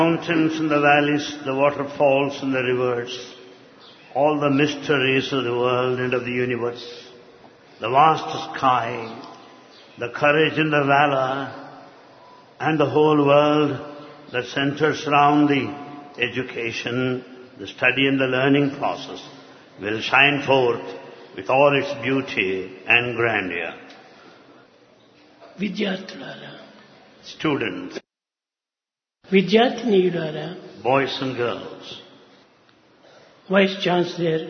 mountains and the valleys, the waterfalls and the rivers, all the mysteries of the world and of the universe, the vast sky, the courage and the valor, and the whole world that centers around the education, the study and the learning process will shine forth with all its beauty and grandeur. విద్యార్థులారా Students, విద్యార్థినీయులారా boys and girls, vice chancellor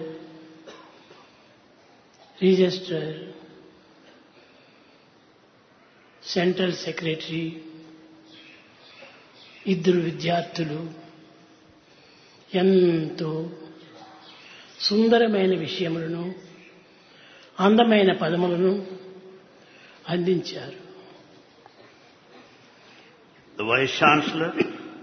registrar central secretary ఇద్దరు విద్యార్థులు ఎంతో సుందరమైన విషయములను అందమైన పదములను అందించారు the Vice Chancellor,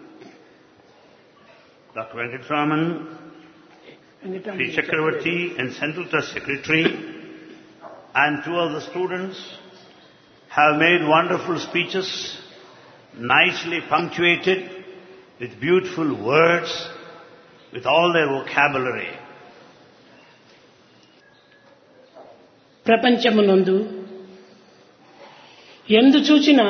Dr. Venkatraman, Sri Chakravarti and Central Trust Secretary and two of the students have made wonderful speeches, nicely punctuated with beautiful words, with all their vocabulary. ప్రపంచమునందు ఎందు చూచినా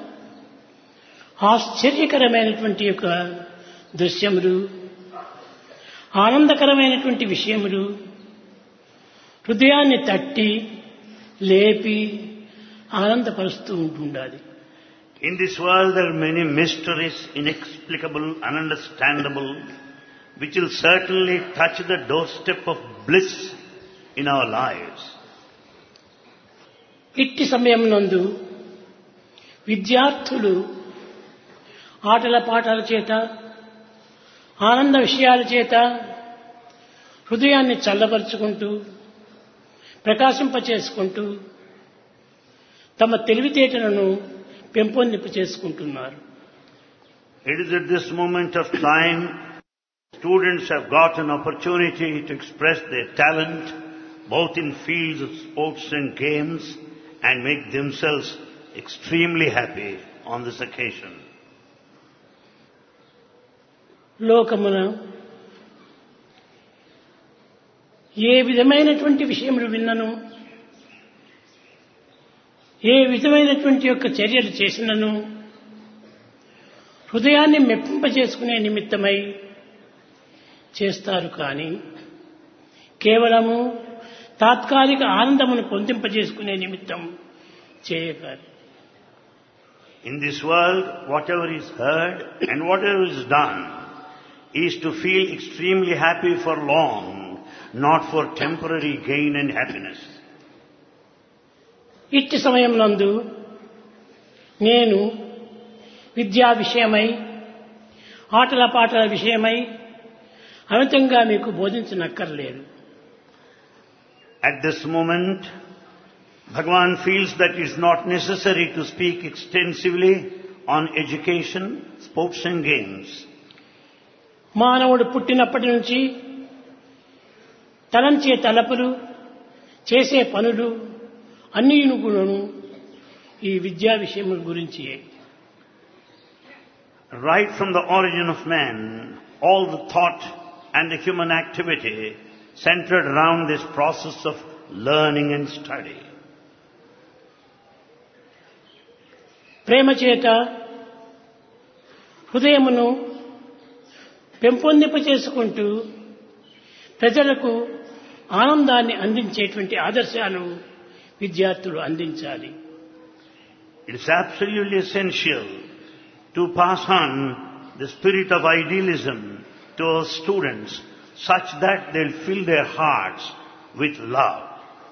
ఆశ్చర్యకరమైనటువంటి యొక్క దృశ్యములు ఆనందకరమైనటువంటి విషయములు హృదయాన్ని తట్టి లేపి ఆనందపరుస్తూ ఉంటుండాలి In this world there are many mysteries, inexplicable, ununderstandable, which will certainly touch the doorstep of bliss in our lives. ఇట్టి సమయం నందు విద్యార్థులు ఆటల పాటల చేత ఆనంద విషయాల చేత హృదయాన్ని చల్లబరుచుకుంటూ ప్రకాశింపచేసుకుంటూ తమ తెలివితేటలను పెంపొందింప చేసుకుంటున్నారు It is at this moment of time students have got an opportunity to express their talent both in fields of sports and games and make themselves extremely happy on this occasion. లోకమున ఏ విధమైనటువంటి విషయములు విన్నను ఏ విధమైనటువంటి యొక్క చర్యలు చేసినను హృదయాన్ని మెప్పింపజేసుకునే నిమిత్తమై చేస్తారు కానీ కేవలము తాత్కాలిక ఆనందమును పొందింపజేసుకునే నిమిత్తం చేయగాలి In this world, whatever is heard and whatever is done is to feel extremely happy for long, not for temporary gain and happiness. ఇట్టి సమయం నందు నేను విద్యా విషయమై ఆటల పాటల విషయమై అమితంగా మీకు బోధించనక్కర్లేదు At this moment, Bhagavan feels that it is not necessary to speak extensively on education, sports and games. మానవుడు పుట్టినప్పటి నుంచి తలంచే తలపులు చేసే పనులు అన్నీ కూడాను ఈ విద్యా విషయం గురించి Right from the origin of man, all the thought and the human activity centered around this process of learning and study. ప్రేమ చేత హృదయమును పెంపొందింప చేసుకుంటూ ప్రజలకు ఆనందాన్ని అందించేటువంటి ఆదర్శాలు విద్యార్థులు అందించాలి It is absolutely essential to pass on the spirit of idealism to our students such that they'll fill their hearts with love.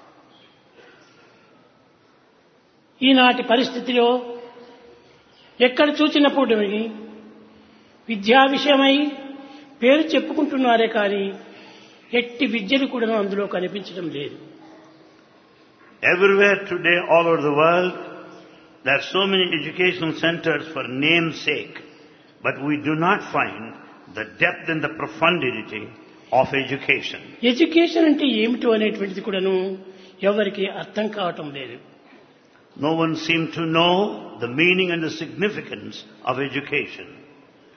ఈనాటి పరిస్థితిలో ఎక్కడ చూచినప్పుడు విద్యా విషయమై పేరు చెప్పుకుంటున్నారే కానీ ఎట్టి విద్యలు కూడా అందులో కనిపించడం లేదు Everywhere today, all over the world, there are so many educational centers for name's sake, but we do not find the depth and the profundity of education. Education అంటే ఏమిటో అనేటువంటిది కూడాను ఎవరికి అర్థం కావటం లేదు No one seemed to know the meaning and the significance of education.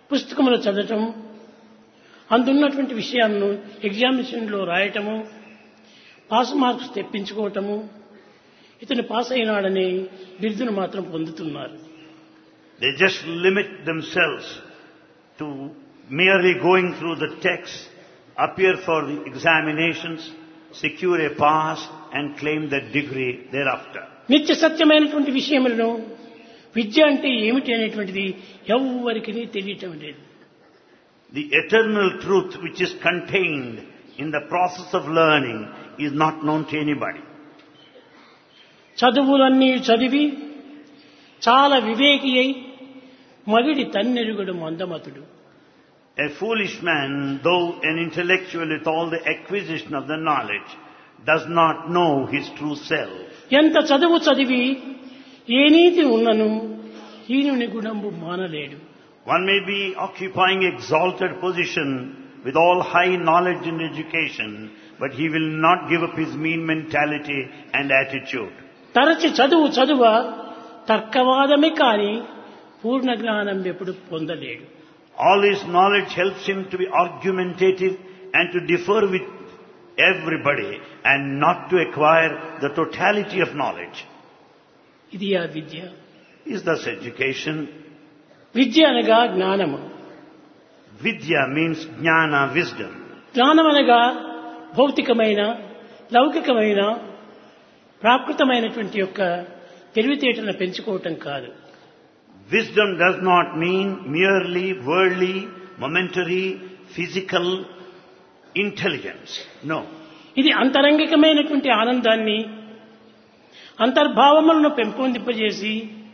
పుస్తకములు చదవటం అందున్నటువంటి విషయాలను ఎగ్జామినేషన్లో రాయటము పాస్ మార్క్స్ తెప్పించుకోవటము ఇతను పాస్ అయినాడనే బిరుదును మాత్రం పొందుతున్నారు They just limit themselves to merely going through the text, appear for the examinations, secure a pass and claim that degree thereafter. నిత్య సత్యమైనటువంటి విషయములను విద్య అంటే ఏమిటి అనేటువంటిది ఎవ్వరికి తెలియటం లేదు The eternal truth which is contained in the process of learning is not known to anybody. చదువులన్నీ చదివి చాలా వివేకి అయి మగిడి తన్నెరుగుడు మందమతుడు A foolish man, though an intellectual with all the acquisition of the knowledge, does not know his true self. ఎంత చదువు చదివి ఏ నీతి ఉన్నను హీనుని గుణంబు మానలేడు One may be occupying exalted position with all high knowledge and education, but he will not give up his mean mentality and attitude. తరచి చదువు చదువ తర్కవాదమే కాని పూర్ణ జ్ఞానం ఎప్పుడు పొందలేడు All his knowledge helps him to be argumentative and to differ with everybody and not to acquire the totality of knowledge. ఇది ఆ విద్య Is thus education. విద్య అనగా జ్ఞానము Vidya means jnana, wisdom. జ్ఞానం అనగా భౌతికమైన లౌకికమైన ప్రాకృతమైనటువంటి యొక్క తెలివితేటలను పెంచుకోవటం కాదు Wisdom does not mean merely worldly, momentary, physical intelligence. No. ఇది అంతరంగికమైనటువంటి ఆనందాన్ని అంతర్భావములను పెంపొందింపజేసి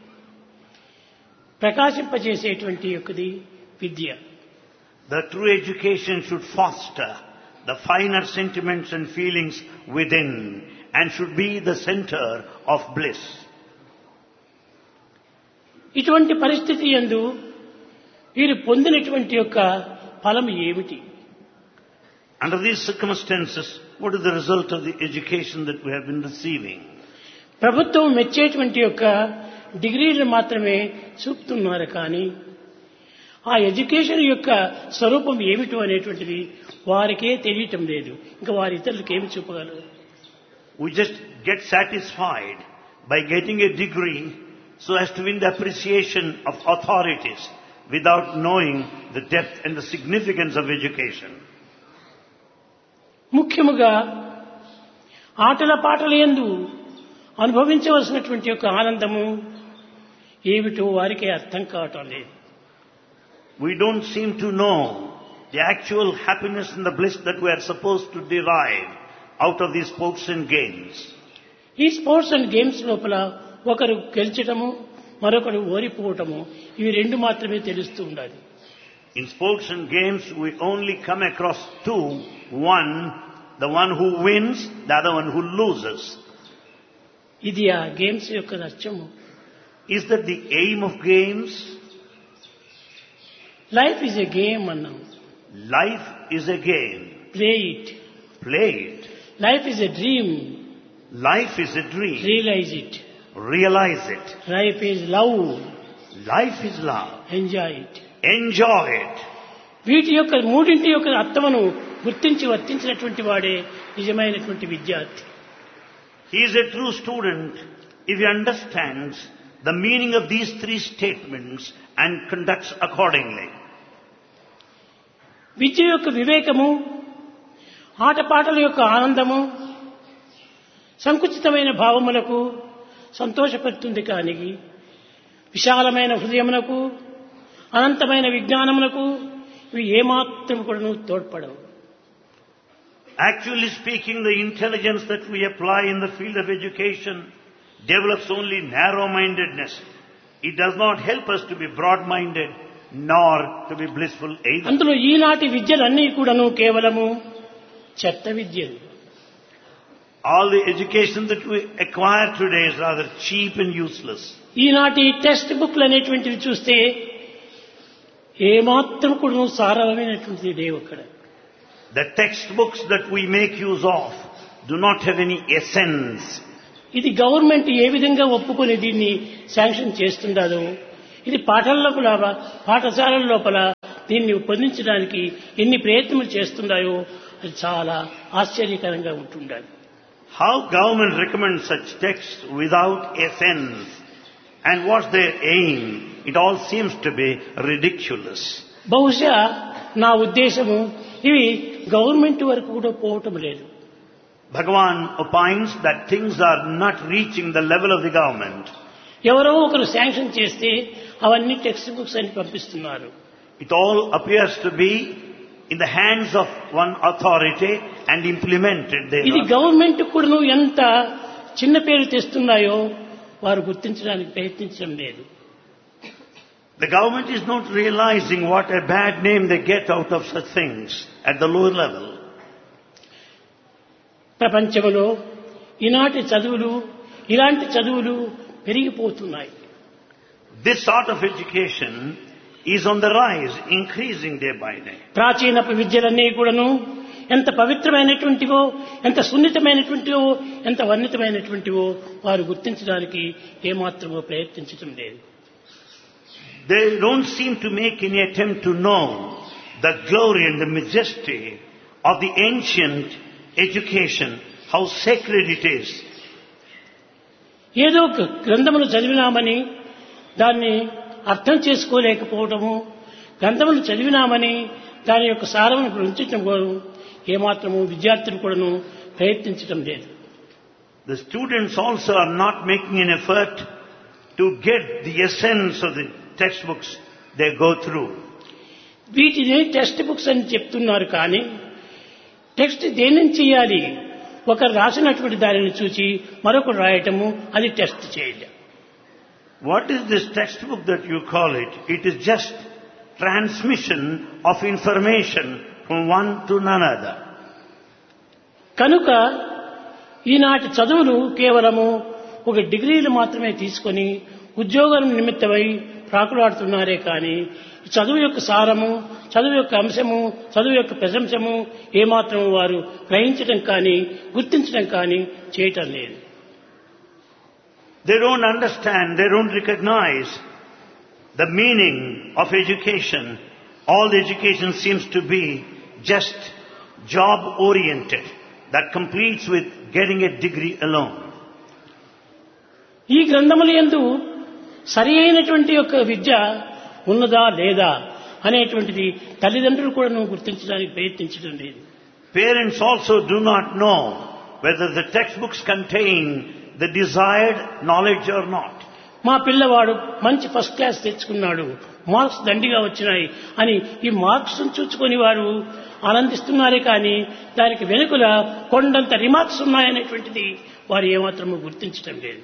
ప్రకాశింపజేసేటువంటి యొక్కది విద్య The true education should foster the finer sentiments and feelings within and should be the center of bliss. ఇటువంటి పరిస్థితి ఎందు వీరు పొందినటువంటి యొక్క ఫలం ఏమిటి Under these circumstances, what is the result of the education that we have been receiving? ప్రభుత్వం మెచ్చేటువంటి యొక్క డిగ్రీలు మాత్రమే చూపుతున్నారు కానీ ఆ ఎడ్యుకేషన్ యొక్క స్వరూపం ఏమిటో అనేటువంటిది వారికే తెలియటం లేదు ఇంకా వారి ఇతరులకు ఏమి చూపగలరు We just get satisfied by getting a degree so as to win the appreciation of authorities without knowing the depth and the significance of education. ముఖ్యముగా ఆటల పాటల యందు అనుభవించవలసినటువంటి యొక్క ఆనందము ఏమిటో వారికే అర్థం కావటం లేదు We don't seem to know the actual happiness and the bliss that we are supposed to derive out of these sports and games. ఈ స్పోర్ట్స్ అండ్ గేమ్స్ లోపల ఒకరు గెలిచటము మరొకరు ఓడిపోవటము ఇవి రెండు మాత్రమే తెలుస్తూ ఉండాలి In sports and games, we only come across two. One, the one who wins, the other one who loses. ఇది ఆ గేమ్స్ యొక్క లక్ష్యము Is that the aim of games? Life is a game అన్నాం Life is a game. Play it Play it. Life is a dream Life is a dream. Realise it Realize it. Life is love Life is love. Enjoy it Enjoy it. వీటి యొక్క మూడింటి యొక్క అర్థమును గుర్తించి వర్తించినటువంటి వాడే నిజమైనటువంటి విద్యార్థి He is a true student if he understands the meaning of these three statements and conducts accordingly. విద్య యొక్క వివేకము ఆటపాటల యొక్క ఆనందము సంకుచితమైన భావములకు సంతోషపెడుతుంది కానీ విశాలమైన హృదయమునకు అనంతమైన విజ్ఞానమునకు ఇవి ఏమాత్రం కూడా తోడ్పడవు Actually speaking, the intelligence that we apply in the field of education develops only narrow-mindedness. It does not help us to be broad-minded nor to be blissful either. అందులో ఈనాటి విద్యలన్నీ కూడాను కేవలము చెత్త విద్యలు All the education that we acquire today is rather cheap and useless. ఈనాటి text బుక్లు అనేటువంటివి చూస్తే ఏమాత్రం కూడా సారమైనటువంటిది లేవు అక్కడ The textbooks that we make use of do not have any essence. ఇది గవర్నమెంట్ ఏ విధంగా ఒప్పుకొని దీన్ని శాంక్షన్ చేస్తుండదో ఇది పాఠాల లోపల పాఠశాలల లోపల దీన్ని పొందించడానికి ఎన్ని ప్రయత్నములు చేస్తున్నాయో అది చాలా ఆశ్చర్యకరంగా ఉంటుండాలి How government recommends such texts without a sense and what's their aim? It all seems to be ridiculous. బహుశా నా ఉద్దేశము ఇవి గవర్నమెంట్ వరకు కూడా పోవటం లేదు Bhagavan opines that things are not reaching the level of the government. ఎవరో ఒకరు శాంక్షన్ చేస్తే అవన్నీ టెక్స్ట్ బుక్స్ అని పంపిస్తున్నారు It all appears to be in the hands of one authority and implemented ఇది there. గవర్నమెంట్ కూడాను ఎంత చిన్న పేరు తెస్తున్నాయో వారు గుర్తించడానికి ప్రయత్నించడం లేదు The government is not realizing what a bad name they get out of such things at the lower level. ప్రపంచంలో ఈనాటి చదువులు ఇలాంటి చదువులు పెరిగిపోతున్నాయి This sort of education is on the rise, increasing day by day. ప్రాచీనపు విద్యలన్నీ కూడాను ఎంత పవిత్రమైనటువంటివో ఎంత సున్నితమైనటువంటివో ఎంత వర్ణితమైనటువంటివో వారు గుర్తించడానికి ఏమాత్రమో ప్రయత్నించడం లేదు They don't seem to make any attempt to know the glory and the majesty of the ancient education, how sacred it is. ఏదో ఒక గ్రంథములు చదివినామని దాన్ని అర్థం చేసుకోలేకపోవటము గ్రంథములు చదివినామని దాని యొక్క సారమును గ్రహించటం కూడా ఏమాత్రము విద్యార్థులు కూడాను ప్రయత్నించటం లేదు The students also are not making an effort to get the essence of the textbooks they go through. వీటిని టెక్స్ట్ బుక్స్ అని చెప్తున్నారు కానీ టెక్స్ట్ దేనిని చేయాలి ఒకరు రాసినటువంటి దానిని చూసి మరొకరు రాయటము అది టెస్ట్ చేయాలి What is this textbook that you call it? It is just transmission of information from one to another. కనుక ఈనాటి చదువులు కేవలము ఒక డిగ్రీలు మాత్రమే తీసుకొని ఉద్యోగం నిమిత్తమై ప్రాకులాడుతున్నారే కానీ చదువు యొక్క సారము చదువు యొక్క అంశము చదువు యొక్క ప్రశంసము ఏమాత్రం వారు గ్రహించడం కానీ గుర్తించడం కానీ చేయటం లేదు They don't understand, they don't recognize the meaning of education. All the education seems to be just job oriented, that completes with getting a degree alone. ఈ గ్రంథముల యందు సరి అయినటువంటి యొక్క విద్య ఉన్నదా లేదా అనేటువంటిది తల్లిదండ్రులు కూడా గుర్తించడానికి ప్రయత్నించడం లేదు Parents also do not know whether the textbooks contain the desired knowledge or not. మా పిల్లవాడు మంచి ఫస్ట్ క్లాస్ తెచ్చుకున్నాడు మార్క్స్ దండిగా వచ్చినాయి అని ఈ మార్క్స్ చూచుకొని వారు ఆనందిస్తున్నారే కానీ దానికి వెనుకల కొండంత రిమార్క్స్ ఉన్నాయనేటువంటిది వారు ఏమాత్రము గుర్తించడం లేదు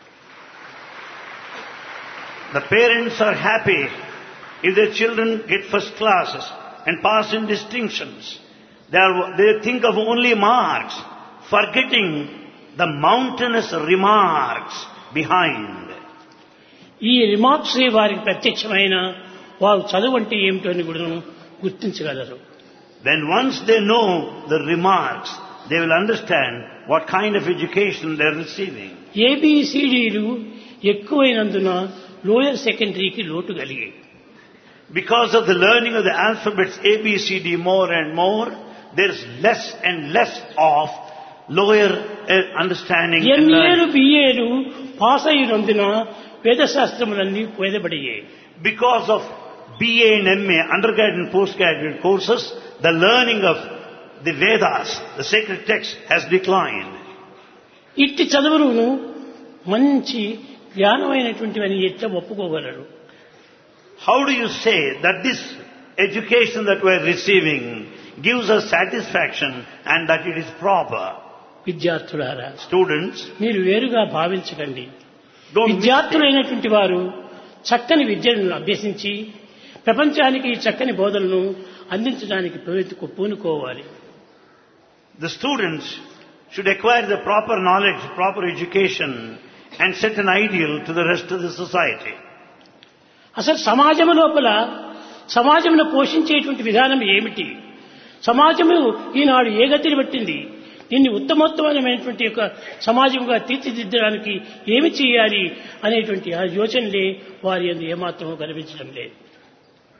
The parents are happy if their children get first classes and pass in distinctions. They, are, they think of only marks, forgetting the mountainous remarks behind. ఈ రిమార్క్స్ వారికి ప్రత్యక్షమైన వారు చదువు అంటే ఏమిటో అని కూడా గుర్తించగలరు Then once they know the remarks, they will understand what kind of education they are receiving. ఏబిసిడీలు ఎక్కువైనందున లోయర్ సెకండరీకి లోటు కలిగాయి Because of the learning of the alphabets A, B, C, D more and more, there's less and less of lower uh, understanding and ఎంఏలు learning. బిఏలు pass అయినందున వేదశాస్త్రములన్నీ పేదబడియాయి Because of BA and MA, undergraduate and postgraduate courses, the learning of the Vedas, the sacred text, has declined. ఇట్టి చదువులను మంచి జ్ఞానమైనటువంటివని ఎట్లా ఒప్పుకోగలరు How do you say that this education that we're receiving gives us satisfaction and that it is proper? విద్యార్థులారా Students, మీరు వేరుగా భావించకండి don't mistake. విద్యార్థులైనటువంటి వారు చక్కని విద్యను అభ్యసించి ప్రపంచానికి ఈ చక్కని బోధనను అందించడానికి ప్రవృత్తికి పూనుకోవాలి The students should acquire the proper knowledge, proper education and set an ideal to the rest of the society. అసలు సమాజం లోపల సమాజమును పోషించేటువంటి విధానం ఏమిటి సమాజము ఈనాడు ఏ గతిని పట్టింది దీన్ని ఉత్తమోత్తమైనటువంటి యొక్క సమాజంగా తీర్చిదిద్దడానికి ఏమి చేయాలి అనేటువంటి ఆ యోచనలే వారి అందు ఏమాత్రమూ కనిపించడం లేదు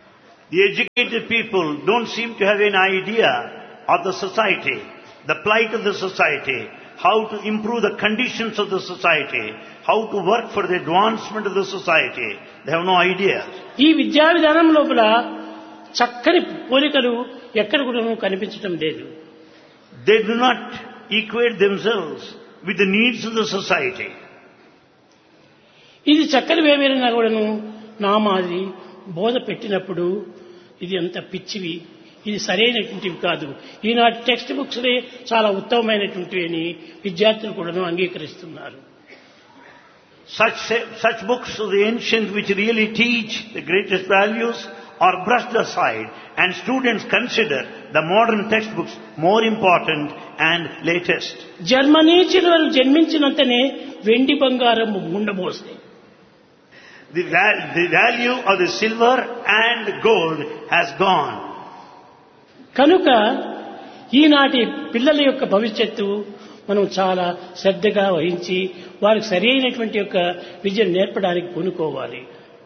The educated people don't seem to have any idea of the society, the plight of the society, how to improve the conditions of the society, how to work for the advancement of the society. They have no idea. ఈ విద్యా విధానం లోపల చక్కని పోలికలు ఎక్కడ కూడా కనిపించడం లేదు They do not equate themselves with the needs of the society. ఇది చక్కని వేవేరైనా కూడాను నా మాదిరి బోధ పెట్టినప్పుడు ఇది అంత పిచ్చివి ఇది సరైనటువంటివి కాదు ఈనాటి టెక్స్ట్ బుక్స్లే చాలా ఉత్తమమైనటువంటివి అని విద్యార్థులు కూడాను అంగీకరిస్తున్నారు Such, such books of the ancient which really teach the greatest values are brushed aside and students consider the modern textbooks more important and latest. జర్మనీ చిలువలు జన్మించినంతనే వెండి బంగారం ఉండబోస్తాయి The, val- the value of the silver and gold has gone. కనుక ఈనాటి పిల్లల యొక్క భవిష్యత్తు మనం చాలా శ్రద్ధగా వహించి వారికి సరి అయినటువంటి యొక్క విద్యను నేర్పడానికి పూనుకోవాలి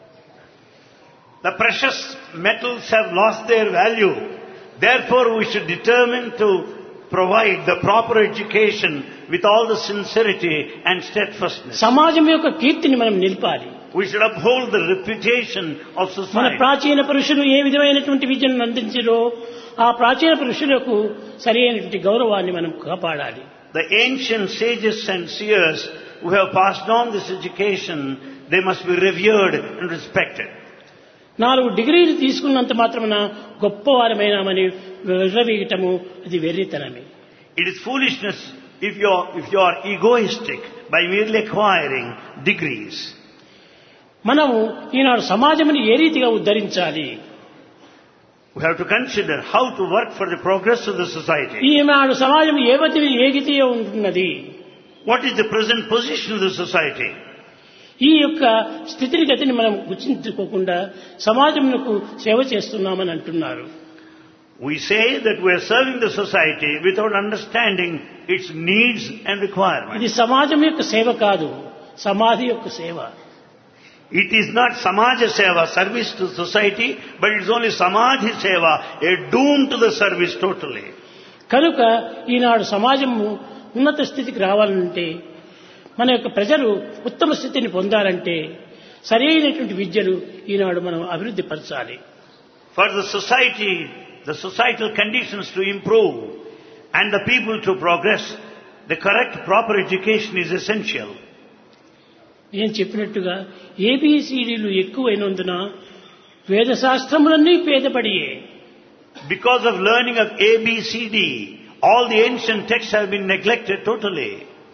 The precious metals have lost their value. Therefore, we should determine to provide the proper education with all the sincerity and steadfastness. సమాజం యొక్క కీర్తిని మనం నిలపాలి We should uphold the reputation of మన society. ప్రాచీన పురుషులు ఏ విధమైనటువంటి విద్యను అందించారో ఆ ప్రాచీన పురుషులకు సరి అయినటువంటి గౌరవాన్ని మనం కాపాడాలి The ancient sages and seers who have passed on this education, they must be revered and respected. నాలుగు డిగ్రీలు తీసుకున్నంత మాత్రమున గొప్పవారమైనామని విర్రవీయటము అది వెర్రితనమే It is foolishness if you are, if you are egoistic by merely acquiring degrees. మనము ఈనాడు సమాజముని ఏ రీతిగా ఉద్ధరించాలి We have to consider how to work for the progress of the society. ఈనాడు సమాజం ఏ గతి ఏ గతిలో ఉంటున్నది What is the present position of the society? ఈ యొక్క స్థితిని గతిని మనం గుర్తించుకోకుండా సమాజమునకు సేవ చేస్తున్నామని అంటున్నారు We say that we are serving the society without understanding its needs and requirements. ఇది సమాజం యొక్క సేవ కాదు సమాధి యొక్క సేవ It is not Samaja Seva, service to society, but it is only Samadhi Seva, a doom to the service totally. కనుక ఈనాడు సమాజము ఉన్నత స్థితికి రావాలంటే మన యొక్క ప్రజలు ఉత్తమ స్థితిని పొందాలంటే సరైనటువంటి విద్యను ఈనాడు మనం అభివృద్ధి పరచాలి For the society, the societal conditions to improve and the people to progress, the correct proper education is essential. నేను చెప్పినట్టుగా ఏబిసిడీలు ఎక్కువైనందున వేదశాస్త్రములన్నీ పేదపడియే Because of learning of A, B, C, D, all the ancient texts have been neglected totally.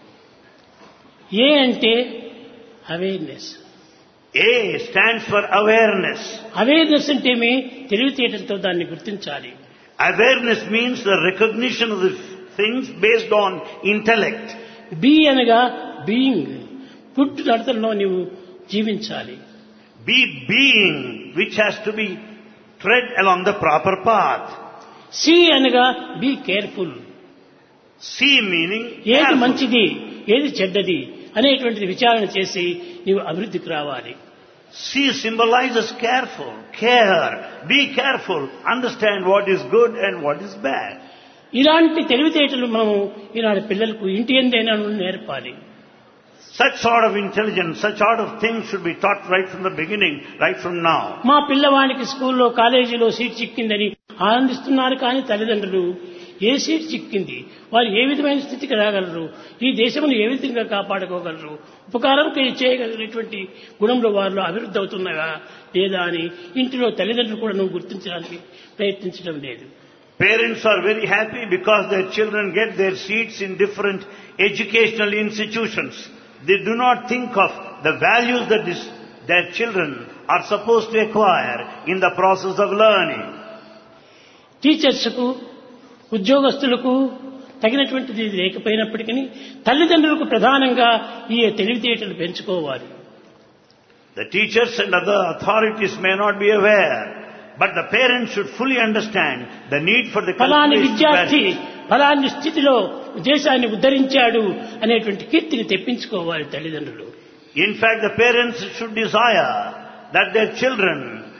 A అంటే awareness A stands for awareness. Awareness అంటే మీ తెలివితేటలతో దాన్ని గుర్తించాలి Awareness means the recognition of the things based on intellect. B అనగా being పుట్టు నడతల్లో నీవు జీవించాలి Be being which has to be tread along the proper path. C అనగా బీ కేర్ఫుల్ See meaning ఏది careful. మంచిది ఏది చెడ్డది అనేటువంటిది విచారణ చేసి నీవు అభివృద్ధికి రావాలి See symbolizes careful, care, be careful, understand what is good and what is bad. ఇలాంటి తెలివితేటలు మనము ఈనాడు పిల్లలకు ఇంటి ఎందైనా నేర్పాలి Such sort of intelligence, such sort of things should be taught right from the beginning, right from now. మా పిల్లవాడికి స్కూల్లో కాలేజీలో సీట్ చిక్కిందని ఆనందిస్తున్నారు కానీ తల్లిదండ్రులు ఏ సీట్ చిక్కింది వారు ఏ విధమైన స్థితికి రాగలరు ఈ దేశమును ఏ విధంగా కాపాడుకోగలరు ఉపకారం చేయగలిగినటువంటి గుణంలో వారిలో అభివృద్ధి అవుతున్నాయా లేదా అని ఇంటిలో తల్లిదండ్రులు కూడా నువ్వు గుర్తించడానికి ప్రయత్నించడం లేదు Parents are very happy because their children get their seats in different educational institutions. They do not think of the values that this, their children are supposed to acquire in the process of learning. టీచర్స్కు ఉద్యోగస్తులకు తగినటువంటిది లేకపోయినప్పటికీ తల్లిదండ్రులకు ప్రధానంగా ఈ తెలివితేటలు పెంచుకోవాలి The teachers and other authorities may not be aware, but the parents should fully understand the need for the ఫలాని cultivation of విద్యార్థి values. ఫలాని స్థితిలో దేశాన్ని ఉద్ధరించాడు అనేటువంటి కీర్తిని తెప్పించుకోవాలి తల్లిదండ్రులు In fact, the parents should desire that their children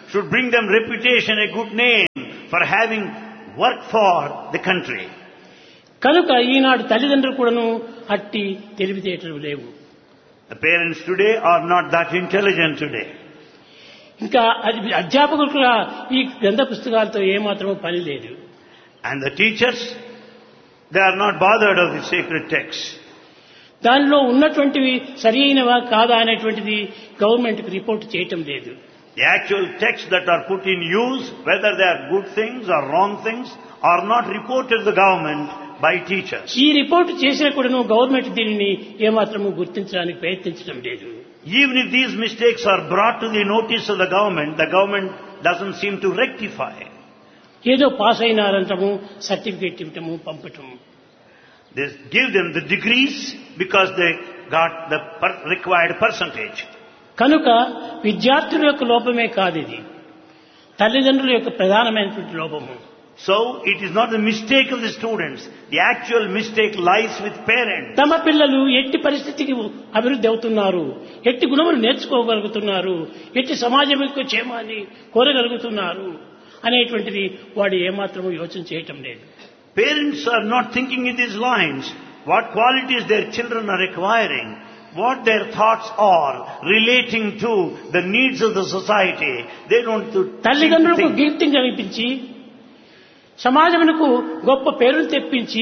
should bring them reputation, a good name for having worked for the country. కనుక ఈనాడు తల్లిదండ్రులు కూడాను అట్టి తెలివితేటలు లేవు The parents today are not that intelligent today. ఇంకా అది అధ్యాపకులు కూడా ఈ గ్రంథ పుస్తకాలతో ఏమాత్రమూ పని లేదు And the teachers, they are not bothered of the sacred texts. దానిలో ఉన్నటువంటివి సరి అయినవా కాదా అనేటువంటిది గవర్నమెంట్కి రిపోర్ట్ చేయటం లేదు The actual texts that are put in use, whether they are good things or wrong things, are not reported to the government by teachers. ఈ report చేసినా కూడాను గవర్నమెంట్ దీనిని ఏమాత్రము గుర్తించడానికి ప్రయత్నించడం లేదు Even if these mistakes are brought to the notice of the government, the government doesn't seem to rectify. ఏదో pass అయినారంటము సర్టిఫికేట్ ఇవ్వటము పంపటము They give them the degrees because they got the per- required percentage. కనుక విద్యార్థుల యొక్క లోపమే కాదు ఇది తల్లిదండ్రుల యొక్క ప్రధానమైనటువంటి లోపము So it is not the mistake of the students. The actual mistake lies with parents. తమ పిల్లలు ఎట్టి పరిస్థితికి అభివృద్ధి అవుతున్నారు ఎట్టి గుణములు నేర్చుకోగలుగుతున్నారు ఎట్టి సమాజం యొక్క క్షేమాన్ని కోరగలుగుతున్నారు అనేటువంటిది వాడు ఏమాత్రము యోచన చేయటం లేదు Parents are not thinking in these lines. What qualities their children are acquiring, what their thoughts are relating to the needs of the society. They don't to seem to తల్లిదండ్రులకు think. కీర్తిని కనిపించి సమాజమునకు గొప్ప పేరును తెప్పించి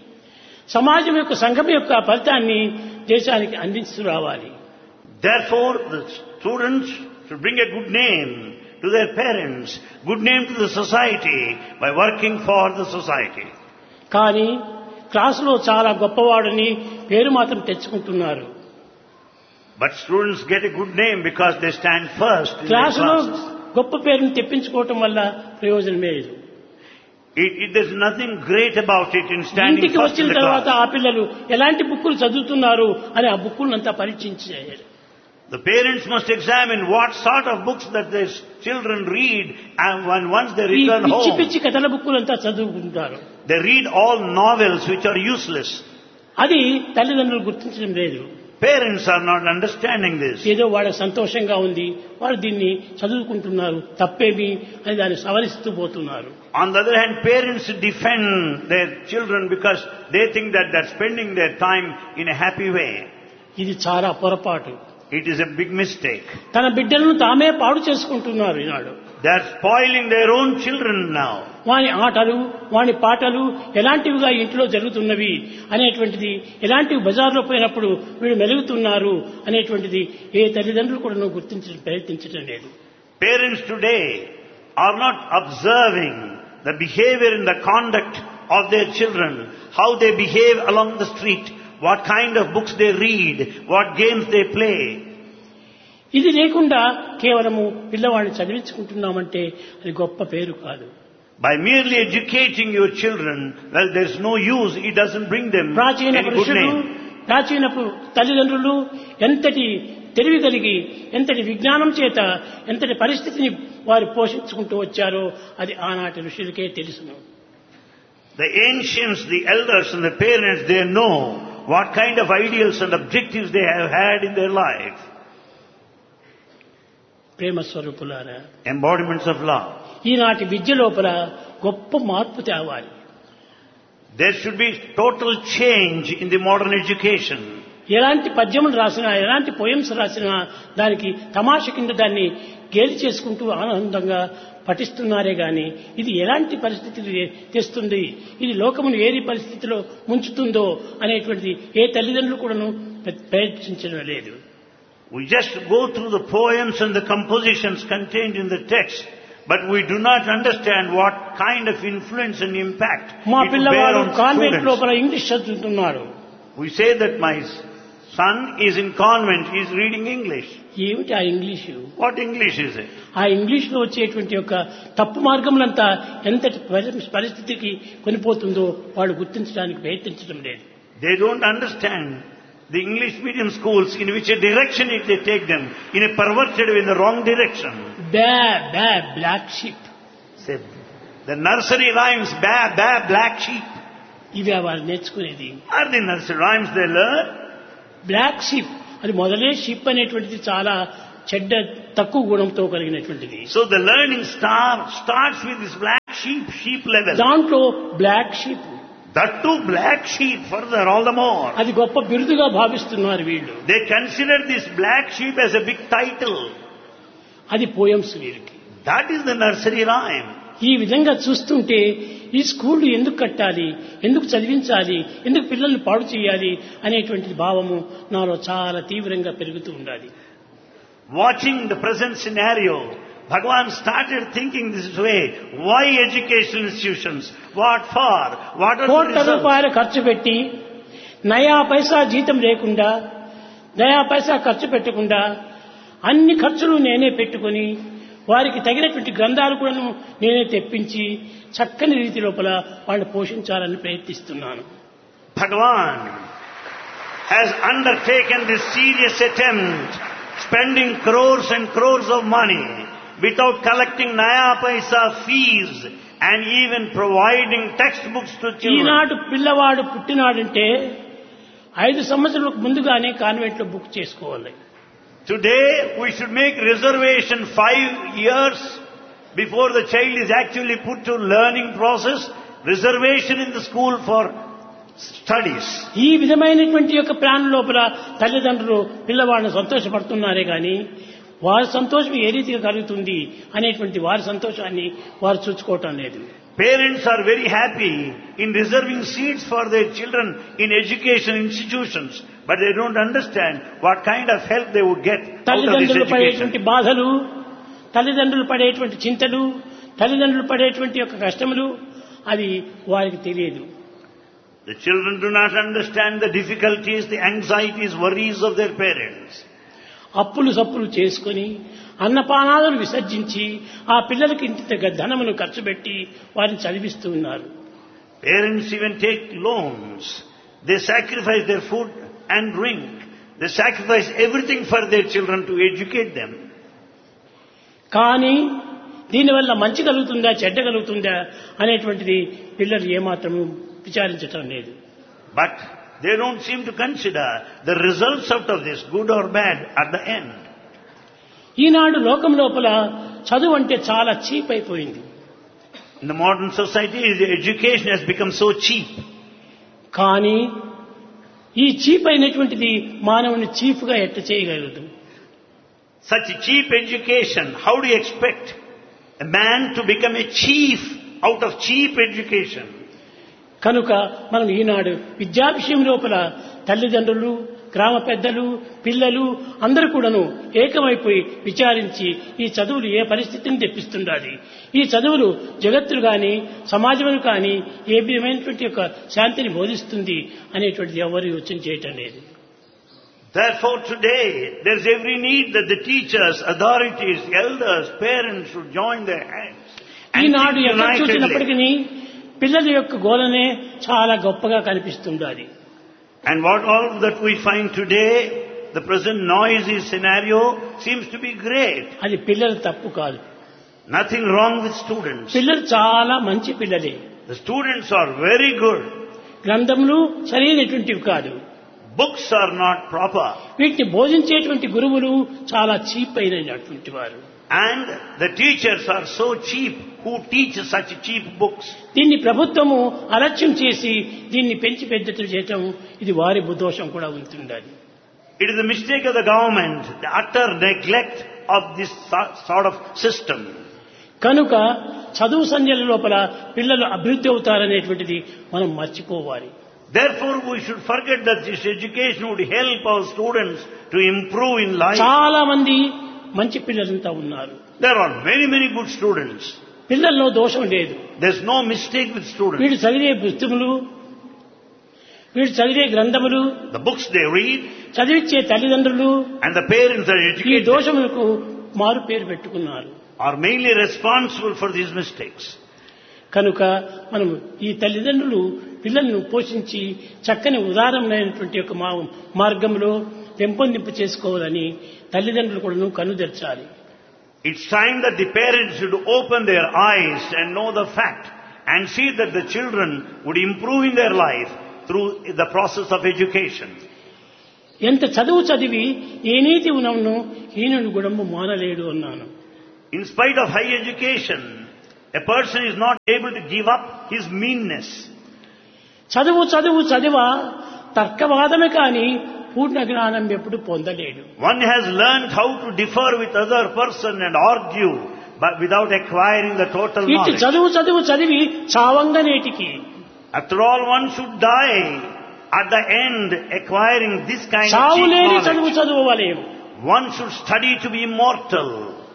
సమాజం యొక్క సంఘం యొక్క ఫలితాన్ని దేశానికి అందిస్తూ రావాలి Therefore, the students should bring a good name to their parents, good name to the society by working for the society. కానీ క్లాసులో చాలా గొప్పవాడని పేరు మాత్రం తెచ్చుకుంటున్నారు But students get a good name because they stand first in their క్లాసులో classes. గొప్ప పేరుని తెప్పించుకోవటం వల్ల ప్రయోజనమే లేదు It, it, there's nothing great about it in standing ఇంటికి first వచ్చిన in the తర్వాత class. ఆ పిల్లలు ఎలాంటి బుక్కులు చదువుతున్నారు అని ఆ బుక్కులంతా పరీక్షించారు The parents must examine what sort of books that their children read and when once they ఈ return పిచ్చి home, పిచ్చి కథల బుక్కులంతా చదువుకుంటారు they read all novels which are useless. అది తల్లిదండ్రులు గుర్తించడం లేదు Parents are not understanding this. ఏదో వాళ్ళ సంతోషంగా ఉంది వాళ్ళు దీన్ని చదువుకుంటున్నారు తప్పేమి అని దాన్ని సవరిస్తూ పోతున్నారు On the other hand, parents defend their children because they think that they're spending their time in a happy way. ఇది చాలా పొరపాటు It is a big mistake. తన బిడ్డలను తామే పాడు చేసుకుంటున్నారు ఈనాడు They're spoiling their own children now. వాని ఆటలు వాని పాటలు ఎలాంటివిగా ఇంట్లో జరుగుతున్నవి అనేటువంటిది ఎలాంటివి బజార్లో పోయినప్పుడు వీళ్ళు మెలుగుతున్నారు అనేటువంటిది ఏ తల్లిదండ్రులు కూడా గుర్తించడం ప్రయత్నించడం లేదు Parents today are not observing the behavior and the conduct of their children, how they behave along the street, what kind of books they read, what games they play. ఇది లేకుండా కేవలము పిల్లవాడిని చదివించుకుంటున్నామంటే అది గొప్ప పేరు కాదు By merely educating your children, well, there's no use. It doesn't bring them ప్రాచీన any good పురుషులు name. ప్రాచీన పు- తల్లిదండ్రులు ఎంతటి తెలివి కలిగి ఎంతటి విజ్ఞానం చేత ఎంతటి పరిస్థితిని వారు పోషించుకుంటూ వచ్చారో అది ఆనాటి ఋషులకే తెలుసును The ancients, the elders and the parents, they know what kind of ideals and objectives they have had in their life. ప్రేమ స్వరూపులారా Embodiments of love. ఈనాటి విద్య లోపల గొప్ప మార్పు తేవాలి There should be total change in the modern education. ఎలాంటి పద్యములు రాసినా ఎలాంటి poems రాసినా దానికి తమాష కింద దాన్ని గేలి చేసుకుంటూ ఆనందంగా పఠిస్తున్నారే గాని ఇది ఎలాంటి పరిస్థితిని తెస్తుంది ఇది లోకమును ఏది పరిస్థితిలో ముంచుతుందో అనేటువంటిది ఏ తల్లిదండ్రులు కూడాను ప్ర- ప్రయత్నించడం లేదు We just go through the poems and the compositions contained in the text, but we do not understand what kind of influence and impact మా it will bear పిల్లవాడు on కాన్వెంట్ students. లోపల ఇంగ్లీష్ చదువుతున్నాడు We say that my son is in convent, he is reading English. ఏమిటి ఆ English What English is it? ఆ English లో వచ్చేటువంటి యొక్క తప్పు మార్గములంతా ఎంతటి పరి- పరిస్థితికి కొనిపోతుందో వాడు గుర్తించడానికి ప్రయత్నించడం లేదు They don't understand the English medium schools in which a direction if they take them, in a perverted way, in the wrong direction. Baa baa black sheep Say, the nursery rhymes, ba, ba, black sheep. ఇవి వారు నేర్చుకునేది Are the nursery rhymes they learn? Black sheep అది మొదలే ship అనేటువంటిది చాలా చెడ్డ తక్కువ గుణంతో కలిగినటువంటిది So the learning star starts with this black sheep, sheep level. దాంట్లో black sheep That too black sheep further, all the more. అది గొప్ప బిరుదుగా భావిస్తున్నారు వీళ్ళు They consider this black sheep as a big title. అది పోయమ్స్ వీరికి That is the nursery rhyme. ఈ విధంగా చూస్తుంటే ఈ స్కూల్ ఎందుకు కట్టాలి ఎందుకు చదివించాలి ఎందుకు పిల్లల్ని పాడు చేయాలి అనేటువంటి భావము నాలో చాలా తీవ్రంగా పెరుగుతూ ఉండాలి Watching the present scenario, Bhagavan started thinking this way. Why educational institutions? What for? What are the కోట్ల results? రూపాయలు ఖర్చు పెట్టి నయా పైసా జీతం లేకుండా నయా పైసా ఖర్చు పెట్టకుండా అన్ని ఖర్చులు నేనే పెట్టుకొని వారికి తగినటువంటి గ్రంథాలు కూడా నేనే తెప్పించి చక్కని రీతి లోపల వాళ్ళు పోషించాలని ప్రయత్నిస్తున్నాను Bhagavan has undertaken this serious attempt, spending crores and crores of money without collecting naya paisa fees and even providing textbooks to children. ఈనాడు పిల్లవాడు పుట్టినాడంటే ఐదు సంవత్సరాలకు ముందుగానే కాన్వెంట్ లో బుక్ చేసుకోవాలి Today we should make reservation five years before the child is actually put to learning process, reservation in the school for studies. ఈ విధమైనటువంటి యొక్క plan లోపల తల్లిదండ్రులు పిల్లవాడిని సంతోషపడుతున్నారే కానీ వారి సంతోషం ఏ రీతిగా కలుగుతుంది అనేటువంటి వారి సంతోషాన్ని వారు చూసుకోవటం లేదు Parents are very happy in reserving seats for their children in education institutions, but they don't understand what kind of help they would get out of this తల్లిదండ్రులు education. పడేటువంటి బాధలు తల్లిదండ్రులు పడేటువంటి చింతలు తల్లిదండ్రులు పడేటువంటి యొక్క కష్టములు అది వారికి తెలియదు The children do not understand the difficulties, the anxieties, worries of their parents. అప్పులు సప్పులు చేసుకొని అన్నపానాలను విసర్జించి ఆ పిల్లలకి ఇంత ధనమును ఖర్చు పెట్టి వారిని చదివిస్తూ ఉన్నారు Parents even take loans. They sacrifice their food and drink. They sacrifice everything for their children to educate them. కానీ దీనివల్ల మంచి కలుగుతుందా చెడ్డ కలుగుతుందా అనేటువంటిది పిల్లలు ఏమాత్రము విచారించటం లేదు But they don't seem to consider the results out of this, good or bad, at the end. ఈనాడు లోకం లోపల చదువు అంటే చాలా చీప్ అయిపోయింది In the modern society, the education has become so cheap. కానీ ఈ చీప్ అయినటువంటిది మానవుని చీఫ్గా ఎట్ట చేయగలదు Such cheap education, how do you expect a man to become a chief out of cheap education? కనుక మనం ఈనాడు విద్యా విషయం లోపల తల్లిదండ్రులు గ్రామ పెద్దలు పిల్లలు అందరూ కూడాను ఏకమైపోయి విచారించి ఈ చదువులు ఏ పరిస్థితిని తెప్పిస్తుండాలి ఈ చదువులు జగత్తులు కానీ సమాజములు కానీ ఏ విధమైనటువంటి యొక్క శాంతిని బోధిస్తుంది అనేటువంటిది ఎవరు యోచన చేయటం లేదు Therefore today, there's every need that the teachers, authorities, elders, parents should join their hands. and Eenadu think ఎక్కడ unitedly. చూసినప్పటికీ పిల్లల యొక్క గోలనే చాలా గొప్పగా కనిపిస్తుండాలి And what all that we find today, the present noisy scenario seems to be great. అది పిల్లల తప్పు కాదు Nothing wrong with students. పిల్లలు చాలా మంచి పిల్లలే The students are very good. గ్రంథములు సరైనటువంటివి కాదు Books are not proper. వీటిని బోధించేటువంటి గురువులు చాలా చీప్ అయినటువంటి వారు And the teachers are so cheap who teach such cheap books. దీన్ని ప్రభుత్వము అలక్ష్యం చేసి దీన్ని పెంచి పెద్దలు చేయటం ఇది వారి దోషం కూడా ఉంటుండాలి It is the mistake of the government, the utter neglect of this so- sort of system. కనుక చదువు సంధ్యల లోపల పిల్లలు అభివృద్ధి అవుతారనేటువంటిది మనం మర్చిపోవాలి Therefore, we should forget that this education would help our students to improve in life. చాలా మంది మంచి పిల్లలంతా ఉన్నారు There are many, many good students. పిల్లల్లో దోషం లేదు There's no mistake with students. వీడు చదివే పుస్తకములు వీడు చదివే గ్రంథములు The books they read చదివించే తల్లిదండ్రులు and the parents that ఈ educate them దోషములకు మారు పేరు పెట్టుకున్నారు are mainly responsible for these mistakes. కనుక మనం ఈ తల్లిదండ్రులు పిల్లలను పోషించి చక్కని ఉదారమైనటువంటి యొక్క మా మార్గంలో పెంపొందింపు చేసుకోవాలని తల్లిదండ్రులు కూడా కనుదెర్చాలి It's time that the parents should open their eyes and know the fact and see that the children would improve in their life through the process of education. ఎంత చదువు చదివి ఏ నీతి ఉన్నను హీనుడు గుణము మానలేడు అన్నాను In spite of high education, a person is not able to give up his meanness. చదువు చదువు చదివ తర్కవాదమే కాని పూర్ణ జ్ఞానం ఎప్పుడు పొందలేడు One has learned how to differ with other person and argue, but without acquiring the total ఇటు knowledge. చదువు చదువు చదివి చావంగనేటికి After all, one should die at the end acquiring this kind of చావు cheap లేని చదువు knowledge. చదువువలేము One should study to be immortal.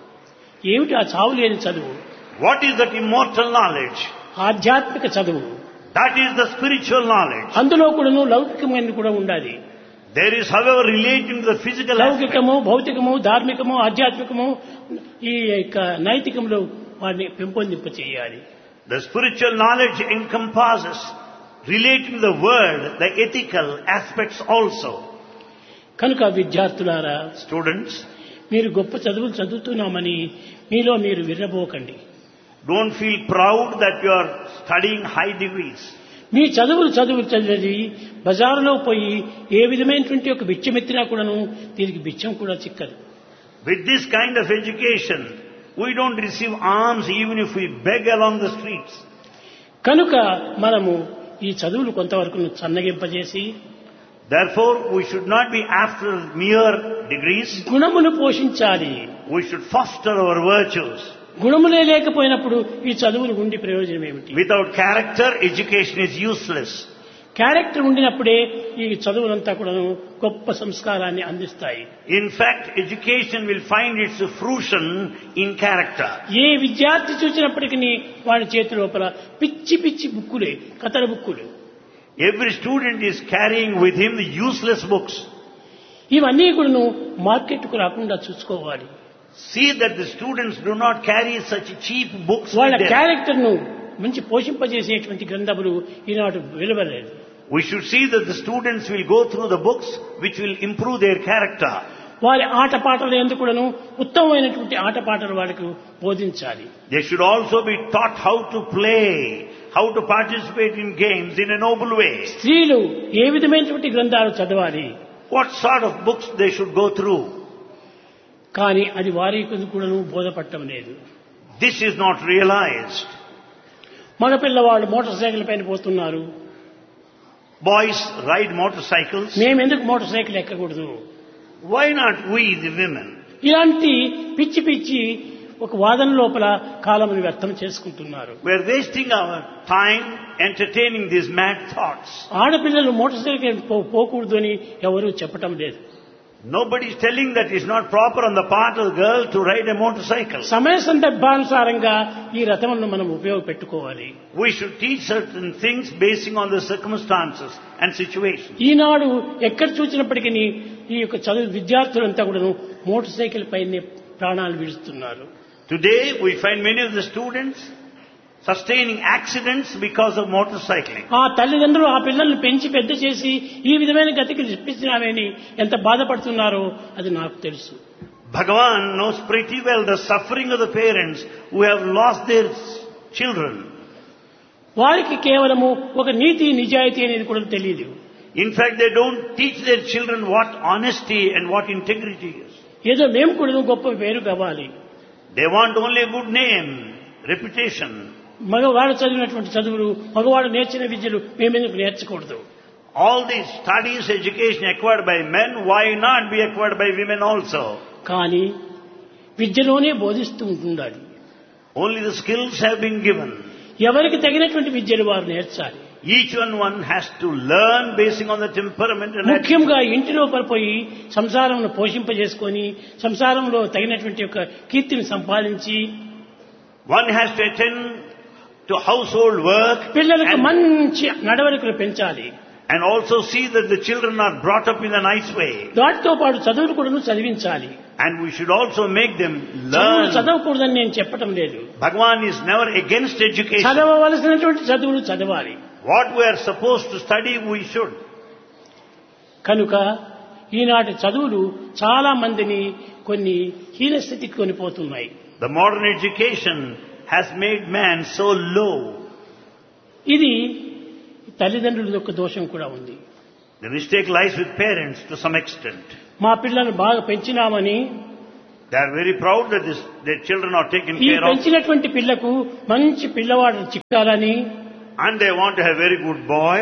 ఏమిటి ఆ చావు లేని చదువు What is that immortal knowledge? ఆధ్యాత్మిక చదువు That is the spiritual knowledge. అందులో కూడాను లౌకికమైనది కూడా ఉండాలి There is, however, relating to the physical aspect. లౌకికము భౌతికము ధార్మికము ఆధ్యాత్మికము ఈ యొక్క నైతికంలో వాటిని పెంపొందింప చేయాలి The spiritual knowledge encompasses relating to the world, the ethical aspects also. కనుక విద్యార్థులారా Students, మీరు గొప్ప చదువులు చదువుతున్నామని మీలో మీరు విర్రబోకండి don't feel proud that you are studying high degrees. మీ చదువులు చదువులు చదివి బజారులో పోయి ఏ విధమైనటువంటి ఒక బిచ్చమెత్తినా కూడాను దీనికి బిచ్చం కూడా చిక్కదు With this kind of education, we don't receive alms even if we beg along the streets. కనుక మనము ఈ చదువులు కొంతవరకు సన్నగింపజేసి Therefore, we should not be after mere degrees. గుణమును పోషించాలి We should foster our virtues. గుణములే లేకపోయినప్పుడు ఈ చదువులు ఉండి ప్రయోజనం ఏమిటి Without character, education is useless. Character ఉండినప్పుడే ఈ చదువులంతా కూడా గొప్ప సంస్కారాన్ని అందిస్తాయి In fact, education will find its fruition in character. ఏ విద్యార్థి చూసినప్పటికీ వాడి చేతి లోపల పిచ్చి పిచ్చి బుక్కులే కథల బుక్కులు Every student is carrying with him the useless books. ఇవన్నీ కూడాను మార్కెట్కు రాకుండా చూసుకోవాలి See that the students do not carry such cheap books వాళ్ళ with them. క్యారెక్టర్ ను మంచి పోషింపజేసేటువంటి గ్రంథములు ఈనాడు విలువలేదు We should see that the students will go through the books which will improve their character. వారి ఆటపాటలు ఎందుకు కూడాను ఉత్తమమైనటువంటి ఆటపాటలు వాళ్ళకు బోధించాలి They should also be taught how to play, how to participate in games in a noble way. స్త్రీలు ఏ విధమైనటువంటి గ్రంథాలు చదవాలి What sort of books they should go through. కానీ అది వారి కూడాను బోధపడటం లేదు This is not realized. మగ పిల్లవాళ్ళు మోటార్ సైకిల్ పైన పోతున్నారు Boys ride motorcycles. మేమెందుకు మోటార్ సైకిల్ ఎక్కకూడదు Why not we, the women? ఇలాంటి పిచ్చి పిచ్చి ఒక వాదన లోపల కాలమును వ్యర్థం చేసుకుంటున్నారు We're wasting our time entertaining these mad thoughts. ఆడపిల్లలు మోటార్ సైకిల్ పో- పోకూడదు అని ఎవరూ చెప్పటం లేదు Nobody is telling that it's not proper on the part of the girl to ride a motorcycle. సమయ సందర్భానుసారంగా ఈ రథములను మనం ఉపయోగపెట్టుకోవాలి We should teach certain things basing on the circumstances and situations. ఈనాడు ఎక్కడ చూసినప్పటికీ ఈ యొక్క చదువు విద్యార్థులంతా కూడాను మోటార్ సైకిల్ పైనే ప్రాణాలు విడుస్తున్నారు Today we find many of the students sustaining accidents because of motorcycling. ఆ తల్లిదండ్రులు ఆ పిల్లల్ని పెంచి పెద్ద చేసి ఈ విధమైన గతికి ఇప్పించినామని ఎంత బాధపడుతున్నారో అది నాకు తెలుసు Bhagavan knows pretty well the suffering of the parents who have lost their children. వారికి కేవలము ఒక నీతి నిజాయితీ అనేది కూడా తెలియదు In fact, they don't teach their children what honesty and what integrity is. ఏదో మేము కూడా గొప్ప పేరు కావాలి They want only a good name, reputation. మగవాడు చదివినటువంటి చదువులు మగవాడు నేర్చిన విద్యలు మేమెందుకు నేర్చకూడదు All these studies, education acquired by men, why not be acquired by women also? కానీ విద్యలోనే బోధిస్తూ ఉంటుండాలి Only the skills have been given. ఎవరికి తగినటువంటి విద్యలు వారు నేర్చాలి Each one one has to learn basing on the temperament and attitude. ముఖ్యంగా ఇంటిలో పడిపోయి సంసారంలో పోషింపజేసుకొని సంసారంలో తగినటువంటి యొక్క కీర్తిని సంపాదించి One has to attend to household work పిల్లలకు and, మంచి నడవడికలు పెంచాలి and also see that the children are brought up in a nice way. దాటితో పాటు చదువులు కూడా చదివించాలి And we should also make them చదువులు learn. చదవకూడదని నేను చెప్పటం లేదు Bhagavan is never against education. చదవవలసినటువంటి చదువులు చదవాలి What we are supposed to study, we should. కనుక ఈనాటి చదువులు చాలా మందిని కొన్ని హీనస్థితికి కొనిపోతున్నాయి The modern education has made man so low. ఇది తల్లిదండ్రుల యొక్క దోషం కూడా ఉంది The mistake lies with parents to some extent. మా పిల్లల్ని బాగా పెంచినామని They are very proud that this, their children are taken ఈ care of పెంచినటువంటి పిల్లకు మంచి పిల్లవాడు చిక్కాలని and they want to have very good boy.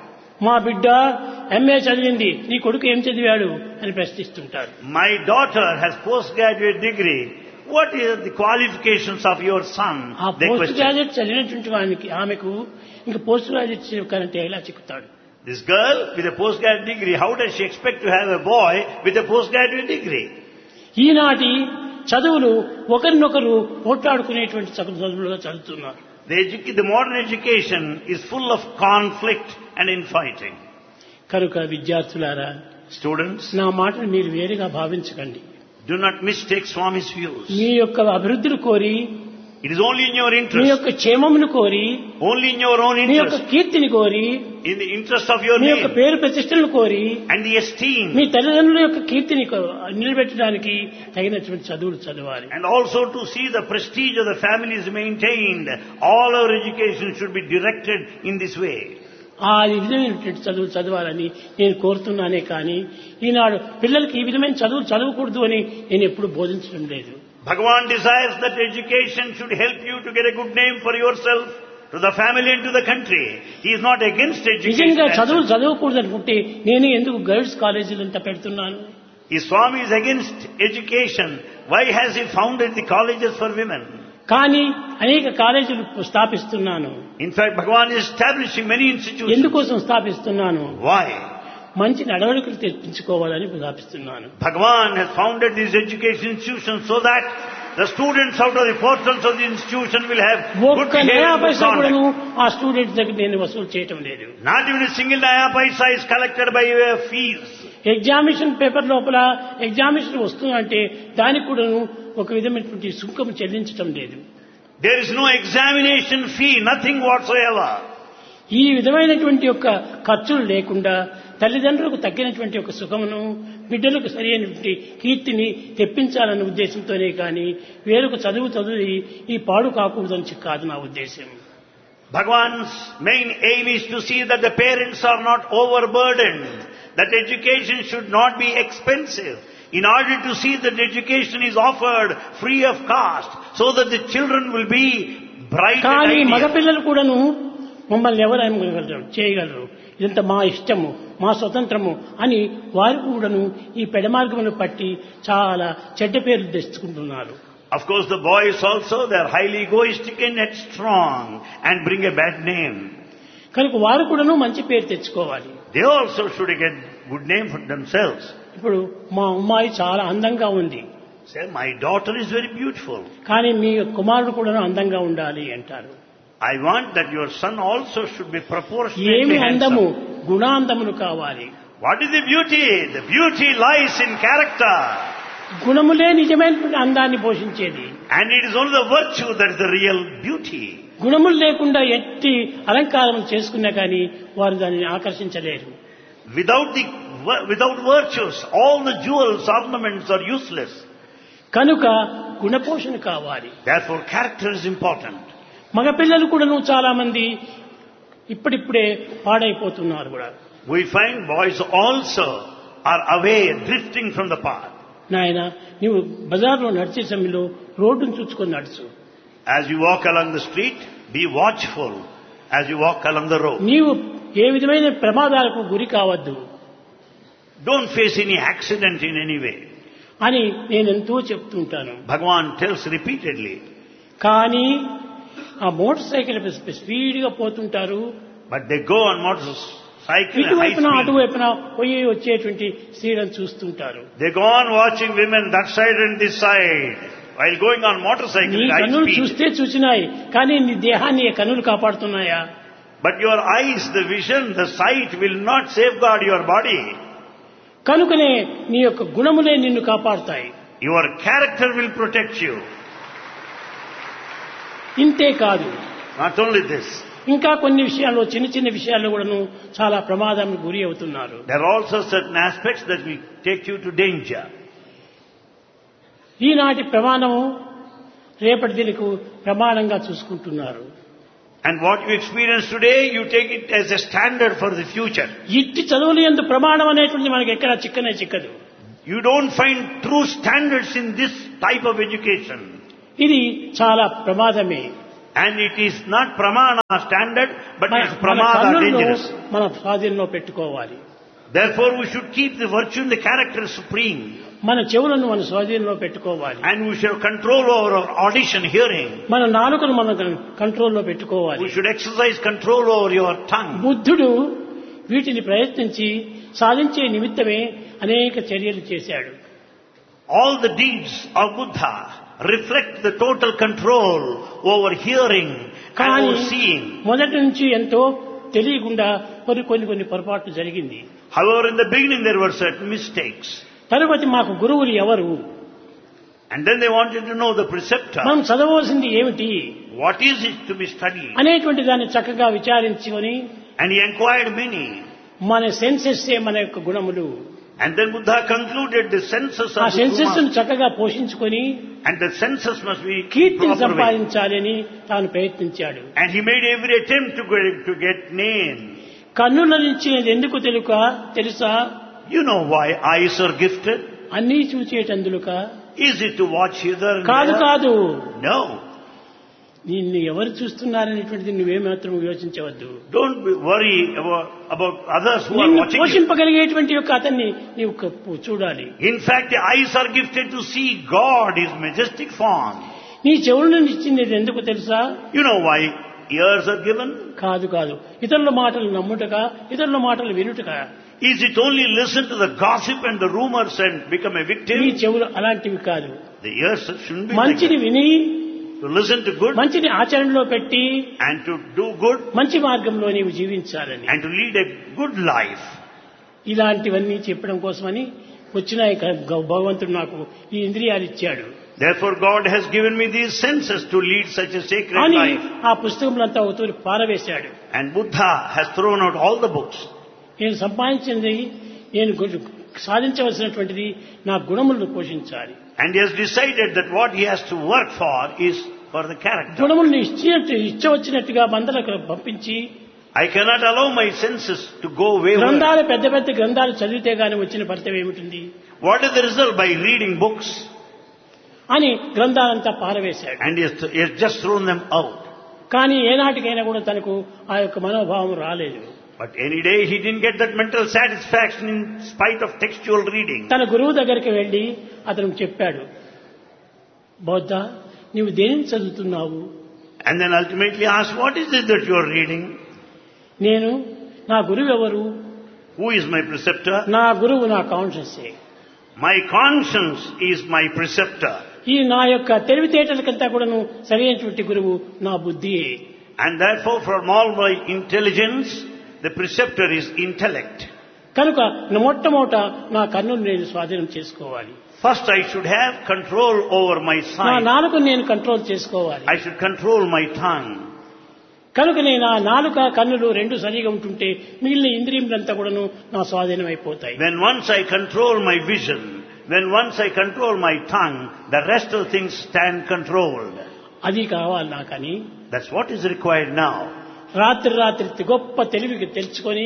మా బిడ్డ ఎంఏ చదివింది నీ కొడుకు ఏం చదివాడు అని ప్రశ్నిస్తుంటారు My daughter has postgraduate degree. What is the qualifications of your son? ఆ They పోస్ట్ question. గ్రాడ్యుయేట్ చదివినటువంటి వానికి ఆమెకు ఇంకా పోస్ట్ గ్రాడ్యుయేట్ కంటే ఎలా చిక్కుతాడు This girl with a postgraduate degree, how does she expect to have a boy with a postgraduate degree? ఈనాటి చదువులు ఒకరినొకరు పోట్లాడుకునేటువంటి చదువు చదువులుగా చదువుతున్నారు The, edu- the modern education is full of conflict and infighting. కనుక విద్యార్థులారా Students, నా మాటను మీరు వేరుగా భావించకండి do not mistake Swami's views. మీ యొక్క అభివృద్ధిని కోరి It is only in your me interest, యొక్క క్షేమమును కోరి only in your own మీ యొక్క interest, కీర్తిని కోరి in the interest of your మీ యొక్క name పేరు ప్రతిష్టలను కోరి and the esteem, మీ తల్లిదండ్రుల యొక్క కీర్తిని కో- నిలబెట్టడానికి తగినటువంటి చదువులు చదవాలి and also to see the prestige of the family is maintained. All our education should be directed in this way. ఆ విధమైనటువంటి చదువులు చదవాలని నేను కోరుతున్నానే కానీ ఈనాడు పిల్లలకి ఈ విధమైన చదువులు చదవకూడదు అని నేను ఎప్పుడు బోధించడం లేదు Bhagavan desires that education should help you to get a good name for yourself, to the family and to the country. He is not against education. నిజంగా as చదువులు such. చదవకూడదు అనుకుంటే నేను ఎందుకు గర్ల్స్ కాలేజీలు అంతా పెడుతున్నాను If Swami is against education, why has he founded the colleges for women? కానీ అనేక కాలేజీలు స్థాపిస్తున్నాను In fact, Bhagavan is establishing many institutions. ఎందుకోసం స్థాపిస్తున్నాను Why? మంచి నడవడికలు తెప్పించుకోవాలని స్థాపిస్తున్నాను Bhagavan has founded these education institutions so that the students out of the portals of the institution will have good ఒక్క behavior నయా and good పైసా కూడాను conduct. ఆ students దగ్గర నేను వసూలు చేయటం లేదు Not even a single naya paisa is collected by way of fees. Examination paper లోపల ఎగ్జామినేషన్ వస్తుందంటే దానికి కూడాను ఒక విధమైనటువంటి సుంకం చెల్లించటం లేదు There is no examination fee, nothing whatsoever. ఈ విధమైనటువంటి యొక్క ఖర్చులు లేకుండా తల్లిదండ్రులకు తగ్గినటువంటి ఒక సుఖమును బిడ్డలకు సరైనటువంటి కీర్తిని తెప్పించాలన్న ఉద్దేశంతోనే కానీ వేరొక చదువు చదివి ఈ పాడు కాకూడదని కాదు నా ఉద్దేశం Bhagavan's main aim is to see that the parents are not overburdened, that education should not be expensive. In order to see that education is offered free of cost, so that the children will be bright కానీ and ideal. మగపిల్లలు కూడాను మమ్మల్ని ఎవరు అనగలరు చేయగలరు ఇదంతా మా ఇష్టము మా స్వతంత్రము అని వారు కూడాను ఈ పెడమార్గమును పట్టి చాలా చెడ్డ పేర్లు తెచ్చుకుంటున్నారు Of course, the boys also, they are highly egoistic and strong and bring a bad name. కనుక వారు కూడాను మంచి పేరు తెచ్చుకోవాలి They also should get good name for themselves. ఇప్పుడు మా అమ్మాయి చాలా అందంగా ఉంది Say, my daughter is very beautiful. కానీ మీ కుమారుడు కూడా అందంగా ఉండాలి అంటారు I want that your son also should be proportionately ఏమి అందము handsome. గుణాందములు కావాలి What is the beauty? The beauty lies in character. గుణములే నిజమైనటువంటి అందాన్ని పోషించేది And it is only the virtue that is the real beauty. గుణములు లేకుండా ఎట్టి అలంకారం చేసుకున్నా కానీ వారు దానిని ఆకర్షించలేరు Without the, without virtues, all the jewels, ornaments are useless. కనుక గుణపోషణ కావాలి Therefore, character is important. మగపిల్లలు కూడాను చాలా మంది ఇప్పుడిప్పుడే పాడైపోతున్నారు కూడా We find boys also are away, drifting from the path. నాయన నీవు బజార్లో నడిచే సమయంలో రోడ్డును చూసుకొని నడుచు As you walk along the street, be watchful as you walk along the road. నీవు ఏ విధమైన ప్రమాదాలకు గురి కావద్దు Don't face any accident in any way. అని నేను ఎంతో చెప్తుంటాను Bhagavan tells repeatedly. కానీ ఆ మోటార్ సైకిల్ స్పీడ్గా పోతుంటారు But they go on motorcycle at high ఇటువైపున speed. అటువైపున పోయి వచ్చేటువంటి స్త్రీలను చూస్తుంటారు They go on watching women that side and this side while going on motorcycle నీ at high కన్నులు speed. చూస్తే చూసినాయి కానీ నీ దేహాన్ని ఈ కన్నులు కాపాడుతున్నాయా But your eyes, the vision, the sight will not safeguard your body. కనుకనే నీ యొక్క గుణములే నిన్ను కాపాడుతాయి Your character will protect you. ఇంతే కాదు Not only this, ఇంకా కొన్ని విషయాల్లో చిన్న చిన్న విషయాల్లో కూడాను చాలా ప్రమాదానికి గురి అవుతున్నారు there are also certain aspects that will take you to danger. ఈనాటి ప్రమాణము రేపటి దీనికి ప్రమాణంగా చూసుకుంటున్నారు And what you experience today, you take it as a standard for the future. ఇట్టి చదువులు ఎందు ప్రమాణం అనేటువంటి మనకి ఎక్కడ చిక్కనే చిక్కదు You don't find true standards in this type of education. ఇది చాలా ప్రమాదమే And it is not pramana standard, but మన it is మన pramada కన్నులను dangerous. మన స్వాధీనంలో పెట్టుకోవాలి Therefore, we should keep the virtue and the character supreme. మన చెవులను మన స్వాధీనంలో పెట్టుకోవాలి And we should have control over our audition, hearing. మన నాలుకను మన కంట్రోల్లో పెట్టుకోవాలి We should exercise control over your tongue. బుద్ధుడు వీటిని ప్రయత్నించి సాధించే నిమిత్తమే అనేక చర్యలు చేశాడు All the deeds of Buddha reflect the total control over hearing and కానీ over seeing. మొదటి నుంచి ఎంతో తెలియకుండా కొన్ని కొన్ని కొన్ని పొరపాట్లు జరిగింది However, in the beginning there were certain mistakes. తరువాతి మాకు గురువులు ఎవరు And then they wanted to know the preceptor. మనం చదవవలసింది ఏమిటి What is it to be studied? అనేటువంటి దాన్ని చక్కగా విచారించుకొని And he inquired many. మన సెన్సెస్ మన యొక్క గుణములు And then Buddha concluded the senses ఆ of the సెన్సెస్ Guruma. చక్కగా పోషించుకొని And the senses must be కీర్తిని proper way. సంపాదించాలని తాను ప్రయత్నించాడు And he made every attempt to get, to get name. కన్నుల నుంచి ఎందుకు తెలుక తెలుసా You know why eyes are gifted? అన్నీ చూచేటందులుక Is it to watch hither and కాదు there? కాదు No. నిన్ను ఎవరు చూస్తున్నారనేటువంటిది నువ్వేమాత్రం యోచించవద్దు Don't be worry about, about others who are నిన్ను watching you. పోషింపగలిగేటువంటి యొక్క అతన్ని నీవు కప్పు- చూడాలి In fact, the eyes are gifted to see God, His majestic form. నీ చెవులను ఇచ్చింది ఎందుకు తెలుసా You know why ears are given? కాదు కాదు ఇతరుల మాటలు నమ్ముటక ఇతరుల మాటలు వినుటక Is it only listen to the gossip and the rumors and become a నీ victim? చెవులు అలాంటివి కాదు The ears shouldn't be like మంచిని that. విని To listen to good మంచిని ఆచరణలో పెట్టి and to do good మంచి మార్గంలో నీవు జీవించాలని and to lead a good life. ఇలాంటివన్నీ చెప్పడం కోసమని వచ్చిన భగవంతుడు నాకు ఈ ఇంద్రియాలు ఇచ్చాడు Therefore God has given me these senses to lead such a sacred అని life. ఆ పుస్తకములంతా ఒకతూరి పారవేశాడు And Buddha has thrown out all the books. నేను సంపాదించింది నేను గు- సాధించవలసినటువంటిది నా గుణములను పోషించాలి And he has decided that what he has to work for is for the character. గుణములను ఇచ్చినట్టు ఇచ్చవచ్చినట్టుగా మందలకు పంపించి I cannot allow my senses to go wayward. గ్రంథాలు పెద్ద పెద్ద గ్రంథాలు చదివితే గాని వచ్చిన ఫలితం ఏమిటి What is the result by reading books? అని గ్రంథాలంతా పారవేశాడు And he has, he has just thrown them out. కానీ ఏనాటికైనా కూడా తనకు ఆ యొక్క మనోభావం రాలేదు But any day he didn't get that mental satisfaction in spite of textual reading. తన గురువు దగ్గరికి వెళ్లి అతను చెప్పాడు బౌద్ధ నీవు దేనిని చదువుతున్నావు And then ultimately asked, what is it that you are reading? నేను నా గురువు ఎవరు Who is my preceptor? నా గురువు నా కాన్షియసే My conscience is my preceptor. ఈ నా యొక్క తెలివితేటలకంతా కూడాను సరైనటువంటి గురువు నా బుద్ధియే And therefore from all my intelligence, the preceptor is intellect. కనుక మొట్టమొదట నా కన్నును నేను స్వాధీనం చేసుకోవాలి First I should have control over my నా sight. నాలుకను నేను కంట్రోల్ చేసుకోవాలి I should control my tongue. కనుక నేను ఆ నాలుక కన్నులు రెండు సరిగా ఉంటుంటే మిగిలిన ఇంద్రియములంతా కూడాను నా స్వాధీనం అయిపోతాయి When once I control my vision, when once I control my tongue, the rest of things stand controlled. అది కావాలి నాకని That's what is required now. రాత్రి రాత్రి గొప్ప తెలివికి తెలుసుకొని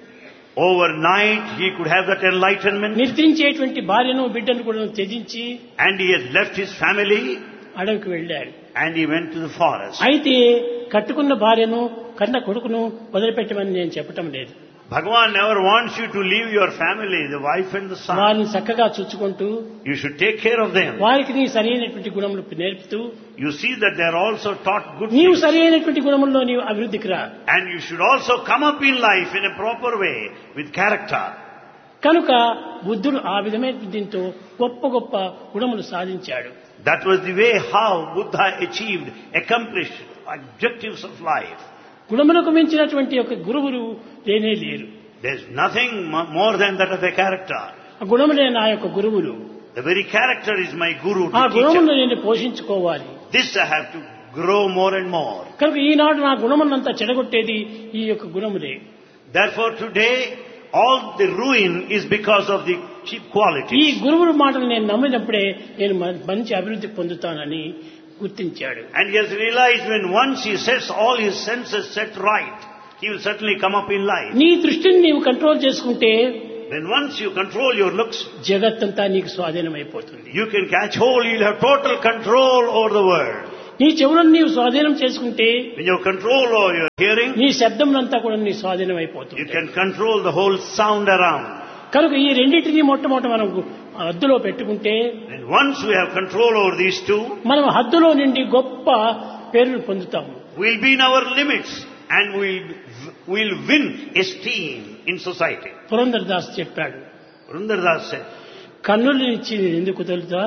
Overnight he could have that enlightenment నిద్రించేటువంటి భార్యను బిడ్డను కూడా త్యజించి and he had left his family అడవికి వెళ్ళాడు and he went to the forest. అయితే కట్టుకున్న భార్యను కన్న కొడుకును వదిలిపెట్టమని నేను చెప్పటం లేదు Bhagavan never wants you to leave your family, the wife and the son. వారిని చక్కగా చూచుకుంటూ You should take care of them. వారికి నీ సరైనటువంటి గుణములు నేర్పుతూ You see that they are also taught good నీవు things. సరైనటువంటి గుణముల్లో నీవు అభివృద్ధికి రా And you should also come up in life in a proper way with character. కనుక బుద్ధుడు ఆ విధమైన దీంతో గొప్ప గొప్ప గుణములు సాధించాడు That was the way how Buddha achieved, accomplished objectives of life. గుణములకు మించినటువంటి ఒక గురువులు లేనే లేరు There's nothing mo- more than that of a character. ఆ గుణములే నా యొక్క గురువులు The very character is my guru, ఆ the గుణములను teacher. నేను పోషించుకోవాలి This I have to grow more and more. కనుక ఈనాడు నా గుణములంతా చెడగొట్టేది ఈ యొక్క గుణములే Therefore today, all the ruin is because of the cheap ఈ qualities. గురువుల మాటలు నేను నమ్మినప్పుడే నేను మ- మంచి అభివృద్ధి పొందుతానని గుర్తించాడు And he has realized when once he sets all his senses set right, he will certainly come up in life. నీ దృష్టిని నీవు కంట్రోల్ చేసుకుంటే When once you control your looks, జగత్తంతా నీకు స్వాధీనమైపోతుంది you can catch hold, you'll have total control over the world. నీ చెవులను నీవు స్వాధీనం చేసుకుంటే When you control over your hearing, నీ శబ్దములంతా కూడా నీ స్వాధీనం you అయిపోతుంది can control the whole sound around. కనుక ఈ రెండింటినీ మొట్టమొదట మనం హద్దులో పెట్టుకుంటే And once we have control over these two, మనం హద్దులో నుండి గొప్ప పేరును పొందుతాము we'll be in our limits and we'll, we'll win esteem in society. Purandara Das చెప్పాడు Rundardas said, కన్నులు ఇచ్చి ఎందుకు తెలుతా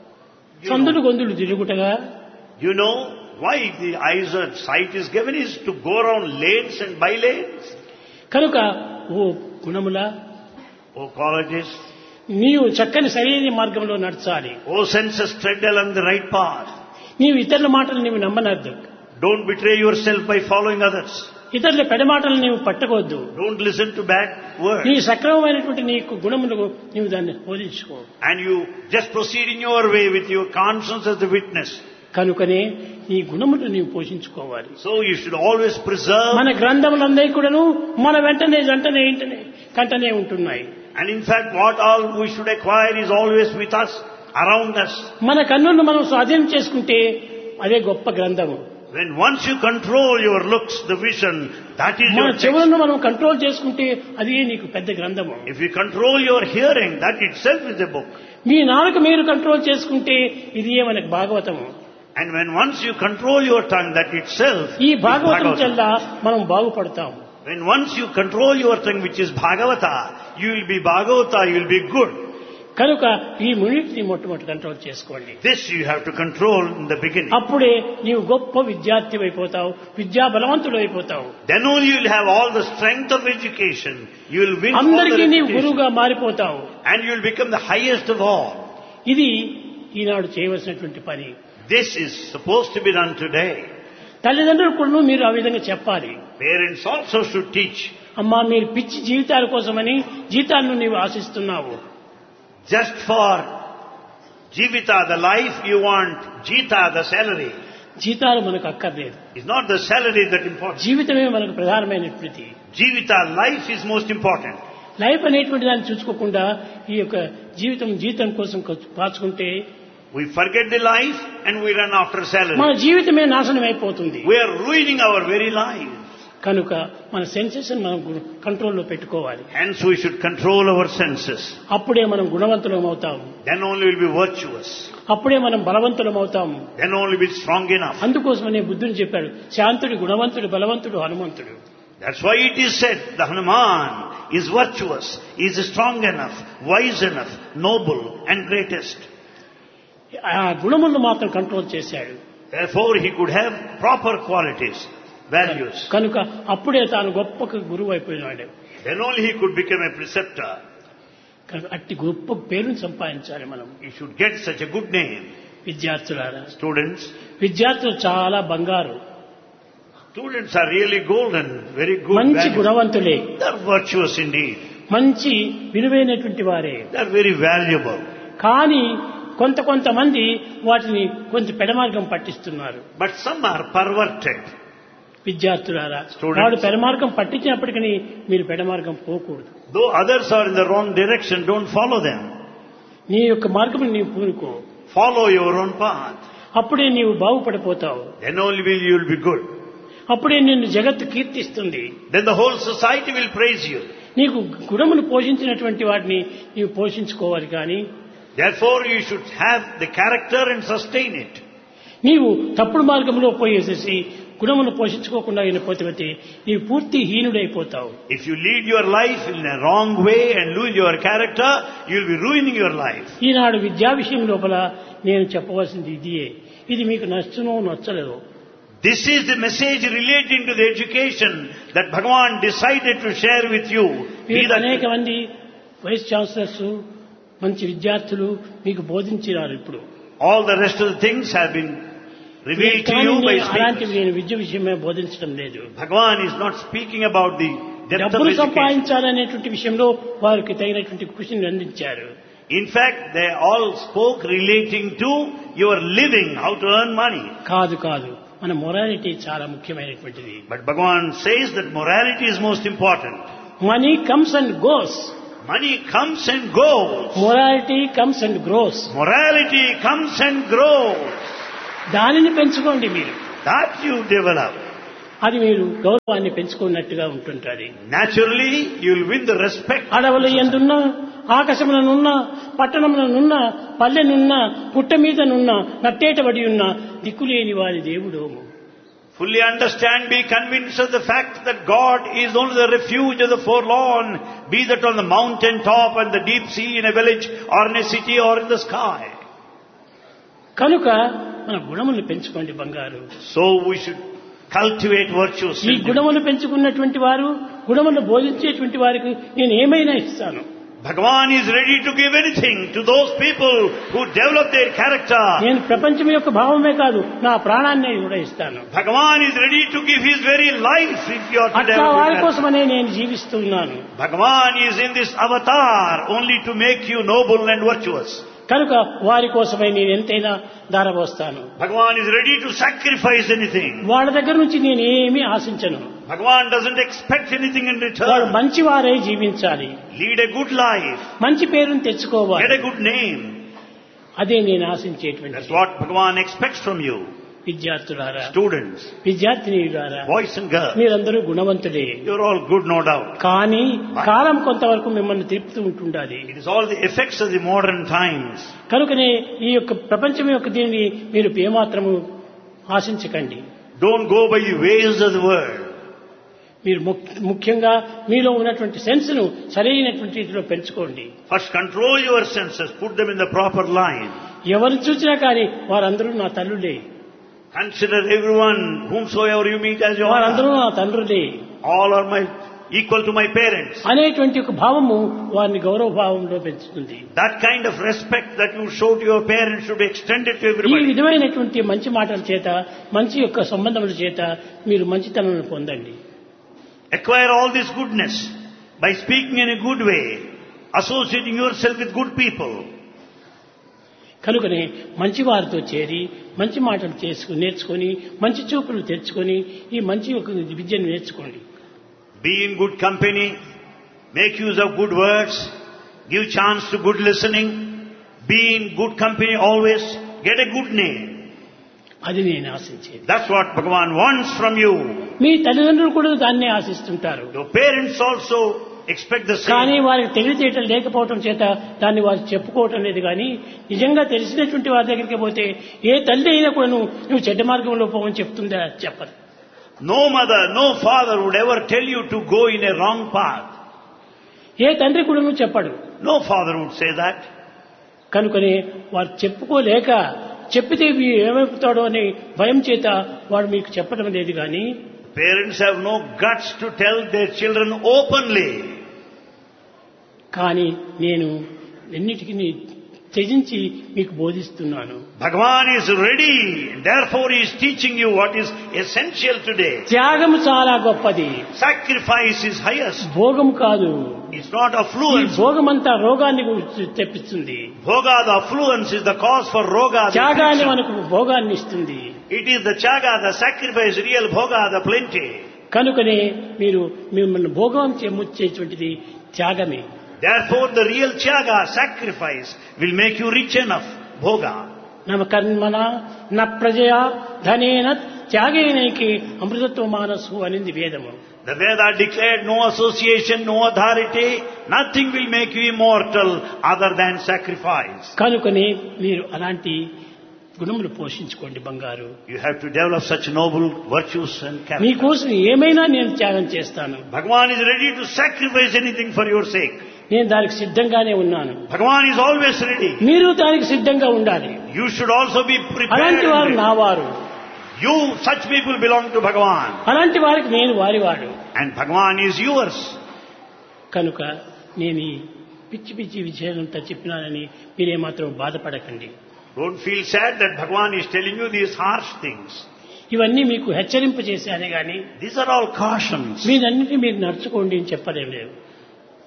సందులు గొంతులు తిరుగుటగా you know why the eyes and sight is given is to go around lanes and by lanes? కనుక ఓ గుణముల O qualities, నీవు చక్కని సరైన మార్గంలో నడచాలి O senses tread along the right path. నీవు ఇతరుల మాటలు నీవు నమ్మనద్దు Don't betray yourself by following others. ఇతరుల పెడమాటలు నీవు పట్టకొద్దు Don't listen to bad words. నీ సక్రమమైనటువంటి నీకు గుణములకు నీవు దాన్ని బోధించుకో And you just proceed in your way with your conscience as the witness. కనుకనే నీ గుణములు నీవు పోషించుకోవాలి So you should always preserve. మన గ్రంథములందరి కూడాను మన వెంటనే జంటనే ఇంటనే కంటనే ఉంటున్నాయి And in fact, what all we should acquire is always with us, around us. మన కన్నులను మనం స్వాధీనం చేసుకుంటే అదే గొప్ప గ్రంథము When once you control your looks, the vision, that is మన your text. చెవులను మనం కంట్రోల్ చేసుకుంటే అదే నీకు పెద్ద గ్రంథము If you control your hearing, that itself is a book. మీ నాలుక మీరు కంట్రోల్ చేసుకుంటే ఇది మనకు భాగవతము And when once you control your tongue, that itself ఈ is భాగవతం Bhagavata. చెల్లా మనం బాగుపడతాం When once you control your tongue, which is Bhagavata, you will be Bhagavata, you will be good. కనుక ఈ మూడింటిని మొట్టమొదటి కంట్రోల్ చేసుకోండి This you have to control in the beginning. అప్పుడే నీవు గొప్ప విద్యార్థి అయిపోతావు విద్యా బలవంతుడు అయిపోతావు Then only you will have all the strength of education. You will win all the అందరికీ నీవు reputation. గురువుగా మారిపోతావు And you will become the highest of all. ఇది ఈనాడు చేయవలసినటువంటి పని This is supposed to be done today. తల్లిదండ్రులు కూడా మీరు ఆ విధంగా చెప్పాలి Parents also should teach. అమ్మా మీరు పిచ్చి జీవితాల కోసమని జీతాలను నీవు ఆశిస్తున్నావు Just for Jivita, the life you want, Jita, the salary. జీతాలు మనకు అక్కర్లేదు It's not the salary that important. జీవితమే మనకు ప్రధానమైనటువంటి Jivita, life is most important. Life అనేటువంటి దాన్ని చూసుకోకుండా ఈ యొక్క జీవితం జీతం కోసం ఖర్చు- పాచుకుంటే We forget the life and we run after మన salary. జీవితమే నాశనం అయిపోతుంది We are ruining our very life. కనుక మన సెన్సెస్ మనం గు- కంట్రోల్లో పెట్టుకోవాలి Hence we should control our senses. అప్పుడే మనం గుణవంతులం అవుతాము Then only we'll be virtuous. అప్పుడే మనం బలవంతులం అవుతాము Then only we'll be strong enough. అందుకోసమనే బుద్ధుని చెప్పాడు శాంతుడు గుణవంతుడు బలవంతుడు హనుమంతుడు That's why it is said the Hanuman is virtuous, is strong enough, wise enough, noble and greatest. ఆ గుణములను మాత్రం కంట్రోల్ చేశాడు Therefore he could have proper qualities, values. కనుక అప్పుడే తాను గొప్ప గురువు అయిపోయినాడు Then only he could become a preceptor. కనుక అట్టి గొప్ప పేరుని సంపాదించాలి మనం He should get such a good name. విద్యార్థులారా Students, విద్యార్థులు చాలా బంగారు students are really golden, very good. మంచి values. గుణవంతులే They are virtuous indeed. మంచి విలువైనటువంటి వారే They are very valuable. కానీ కొంత కొంతమంది వాటిని కొంచెం పెడమార్గం పట్టిస్తున్నారు But some are perverted. విద్యార్థులారా Students. వాడు పెడమార్గం పట్టించినప్పటికీ మీరు పెడమార్గం పోకూడదు Though others are in the wrong direction, don't follow them. నీ యొక్క మార్గం నీవు పూనుకో Follow your own path. అప్పుడే నీవు బాగుపడిపోతావు Then only will you will be good. అప్పుడే నిన్ను జగత్తు కీర్తిస్తుంది Then the whole society will praise you. నీకు గుణములు పోషించినటువంటి వాటిని నీవు పోషించుకోవాలి కానీ Therefore you should have the character and sustain it. నీవు తప్పుడు మార్గంలో పోయేసేసి గుణములు పోషించుకోకుండా పోతే నీవు పూర్తి హీనుడైపోతావు If you lead your life in a wrong way and lose your character, you will be ruining your life. ఈనాడు విద్యా విషయం లోపల నేను చెప్పవలసింది ఇదియే ఇది మీకు నచ్చునో నచ్చలేదో This is the message relating to the education that Bhagavan decided to share with you. Be మీరు that- అనేక మంది వైస్ ఛాన్సలర్స్ మంచి విద్యార్థులు మీకు బోధించినారు ఇప్పుడు all the rest of the things have been revealed to కానీ you by నేను అలాంటివి speakers. నేను విద్య విషయమే బోధించడం లేదు Bhagavan is not speaking about the depth of డబ్బులు education. సంపాదించాలనేటువంటి విషయంలో వారికి తగినటువంటి కృషిని అందించారు In fact, they all spoke relating to your living, how to earn money. కాదు కాదు మన మొరాలిటీ చాలా ముఖ్యమైనటువంటిది But Bhagavan says that morality is most important. Money comes and goes Money comes and goes. Morality comes and grows Morality comes and grows. దానిని పెంచుకోండి మీరు That you develop. అది మీరు గౌరవాన్ని పెంచుకున్నట్టుగా ఉంటుంటుంది Naturally, you'll win the respect. అడవుల ఎందున్నా ఆకాశములనున్న పట్టణములనున్న పల్లెనున్న పుట్ట మీదనున్న నట్టేటబడి ఉన్న దిక్కులేని వారి దేవుడోము Fully understand, be convinced of the fact that God is only the refuge of the forlorn, be that on the mountain top and the deep sea in a village or in a city or in the sky. కనుక మన గుణములు పెంచుకోండి బంగారు So we should cultivate virtues. ఈ గుణములు పెంచుకున్నటువంటి వారు గుణములు బోధించేటువంటి వారికి నేను ఏమైనా ఇస్తాను Bhagavan is ready to give anything to those people who develop their character. నేను ప్రపంచం యొక్క భావమే కాదు నా ప్రాణాన్ని కూడా ఇస్తాను Bhagavan is ready to give his very life if you are to అట్లా develop వారి your character. కోసమనే నేను జీవిస్తున్నాను Bhagavan is in this avatar only to make you noble and virtuous. కనుక వారి కోసమై నేను ఎంతైనా దారపోస్తాను Bhagavan is ready to sacrifice anything. వాళ్ళ దగ్గర నుంచి నేను ఏమీ ఆశించను Bhagavan doesn't expect anything in వాళ్ళు return. మంచి వారై జీవించాలి Lead a good life. మంచి పేరును తెచ్చుకోవాలి Get a good name. అదే నేను ఆశించేటువంటి That's what Bhagavan expects from you. విద్యార్థులారా Students, విద్యార్థినీయులారా boys and girls, మీరందరూ గుణవంతులే you're all good, no doubt. కానీ కాలం కొంతవరకు మిమ్మల్ని తిప్పుతూ ఉంటుండాలి It is all the effects of the modern times. కనుకనే ఈ యొక్క ప్రపంచం యొక్క దీనిని మీరు ఏమాత్రము ఆశించకండి Don't go by the ways of the world. మీరు ముక్- ముఖ్యంగా మీలో ఉన్నటువంటి సెన్స్ ను సరైనటువంటి రీతిలో పెంచుకోండి First control your senses, put them in the proper line. ఎవరిని చూసినా కానీ వారందరూ నా తల్లులే Consider everyone, whomsoever you meet as your వారందరూ నా తండ్రులే All are my, equal to my parents. అనేటువంటి ఒక భావము వారిని గౌరవ భావంలో పెంచుతుంది That kind of respect that you show to your parents should be extended to ఈ everybody. విధమైనటువంటి మంచి మాటల చేత మంచి యొక్క సంబంధముల చేత మీరు మంచితనం పొందండి Acquire all this goodness by speaking in a good way, associating yourself with good people. కనుకనే మంచి వారితో చేరి మంచి మాటలు చేసుకుని నేర్చుకొని మంచి చూపులు తెచ్చుకొని ఈ మంచి యొక్క విద్యను నేర్చుకోండి Be in good company, make use of good words, give chance to good listening, be in good company always, get a good name. అది నేను ఆశించేది That's what Bhagavan wants from you. మీ తల్లిదండ్రులు కూడా దాన్నే ఆశిస్తుంటారు Your parents also expect the కానీ same. వారికి తెలివితేటలు లేకపోవటం చేత దాన్ని వారు చెప్పుకోవటం లేదు కానీ నిజంగా తెలిసినటువంటి వారి దగ్గరికి పోతే ఏ తల్లి అయినా కూడా నువ్వు నువ్వు చెడ్డ మార్గంలో పోవని చెప్తుందా చెప్పదు No mother, no father would ever tell you to go in a wrong path. ఏ తండ్రి కూడా నువ్వు చెప్పడు No father would say that. కనుకనే వారు చెప్పుకోలేక చెప్పితే వీ- ఏమైపోతాడో అనే భయం చేత వాడు మీకు చెప్పడం లేదు కానీ Parents have no guts to tell their children openly. కానీ నేను ఎన్నిటికీ త్యజించి మీకు బోధిస్తున్నాను Bhagavan is ready. Therefore, he is teaching you what is essential today. త్యాగం చాలా గొప్పది Sacrifice is highest. భోగం కాదు It's not ఈ affluence. భోగమంతా రోగాన్ని గురించి తెప్పిస్తుంది Bhoga, the affluence is the cause for roga. the త్యాగాన్ని affliction. మనకు భోగాన్ని ఇస్తుంది It is the chaga, the sacrifice, real bhoga, the plenty. కనుకనే మీరు మిమ్మల్ని భోగం చేసేటువంటిది త్యాగమే Therefore, the real chaga, sacrifice, will make you rich enough. Bhoga. నమ కర్మన న ప్రజయ ధనేన త్యాగేనైకి అమృతత్వ మానసు అనింది వేదము The Veda declared no association, no authority, nothing will make you immortal other than sacrifice. కనుకనే మీరు అలాంటి గుణములు పోషించుకోండి బంగారు You have to develop such noble virtues and character. మీకోసం ఏమైనా నేను త్యాగం చేస్తాను Bhagavan is ready to sacrifice anything for your sake. నేను దానికి సిద్ధంగానే ఉన్నాను Bhagavan is always ready. మీరు దానికి సిద్ధంగా ఉండాలి You should also be అలాంటి వారు prepared. నా వారు You, such people belong to Bhagavan. అలాంటి వారికి నేను వారివాడు And Bhagavan is yours. కనుక నేను ఈ పిచ్చి పిచ్చి విషయాలంతా చెప్పినానని మీరేమాత్రం బాధపడకండి Don't feel sad that Bhagavan is telling you these harsh things. ఇవన్నీ మీకు హెచ్చరింపు చేశానే గాని These are all cautions. మీరన్నిటి మీరు నడుచుకోండి అని చెప్పలేం లేదు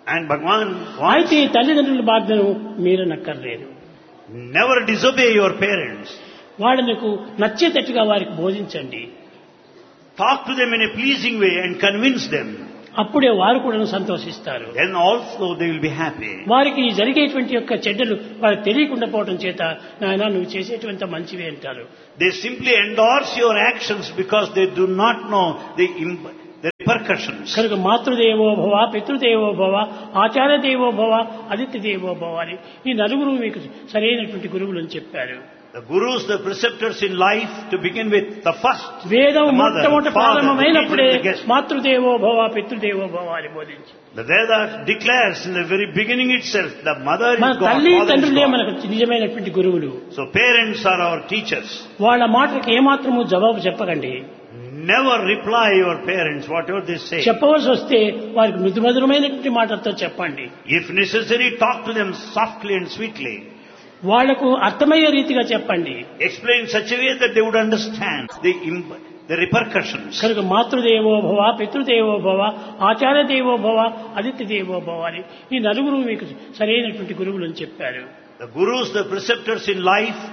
And Bhagavan wants అయితే తల్లిదండ్రుల బాధ్యను మీరనక్కర్లేదు never disobey your parents. వాళ్ళకు నచ్చేటట్టుగా వారికి బోధించండి Talk to them in a pleasing way and convince them. అప్పుడే వారు కూడా సంతోషిస్తారు Then also they will be happy. వారికి ఈ జరిగేటువంటి యొక్క చెడ్డలు వారికి తెలియకుండా పోవడం చేత నాయన నువ్వు చేసేటువంటి మంచివే అంటారు They simply endorse your actions because they do not know the, imp- the repercussions. కనుక మాతృదేవో భవ పితృదేవో భవ ఆచార్య దేవో భవ అదిత్య దేవో భవ అని ఈ నలుగురు మీకు సరైనటువంటి గురువులు అని చెప్పారు The gurus, the preceptors in life, to begin with, the first, వేదం the mother, మొట్టమొదటి father, the ప్రారంభమైనప్పుడే teacher, the guest. మాతృదేవో భవ పితృదేవో భవ అని బోధించి The Veda declares in the very beginning itself, the mother మన is God, తల్లి father is తండ్రులే God. మనకు నిజమైనటువంటి గురువులు So parents are our teachers. వాళ్ళ మాటలకు ఏమాత్రము జవాబు చెప్పకండి Never reply your parents, whatever they say. చెప్పవలసి వస్తే వారికి మృదుమధురమైనటువంటి మాటలతో చెప్పండి If necessary, talk to them softly and sweetly. వాళ్లకు అర్థమయ్యే రీతిగా చెప్పండి Explain in such a way that they would understand the, imp- the repercussions. కనుక మాతృదేవో భవ పితృదేవో భవ ఆచార్య దేవో భవ అదిత్య దేవో భవ అని ఈ నలుగురు మీకు సరైనటువంటి గురువులు అని చెప్పారు The gurus, the preceptors in life,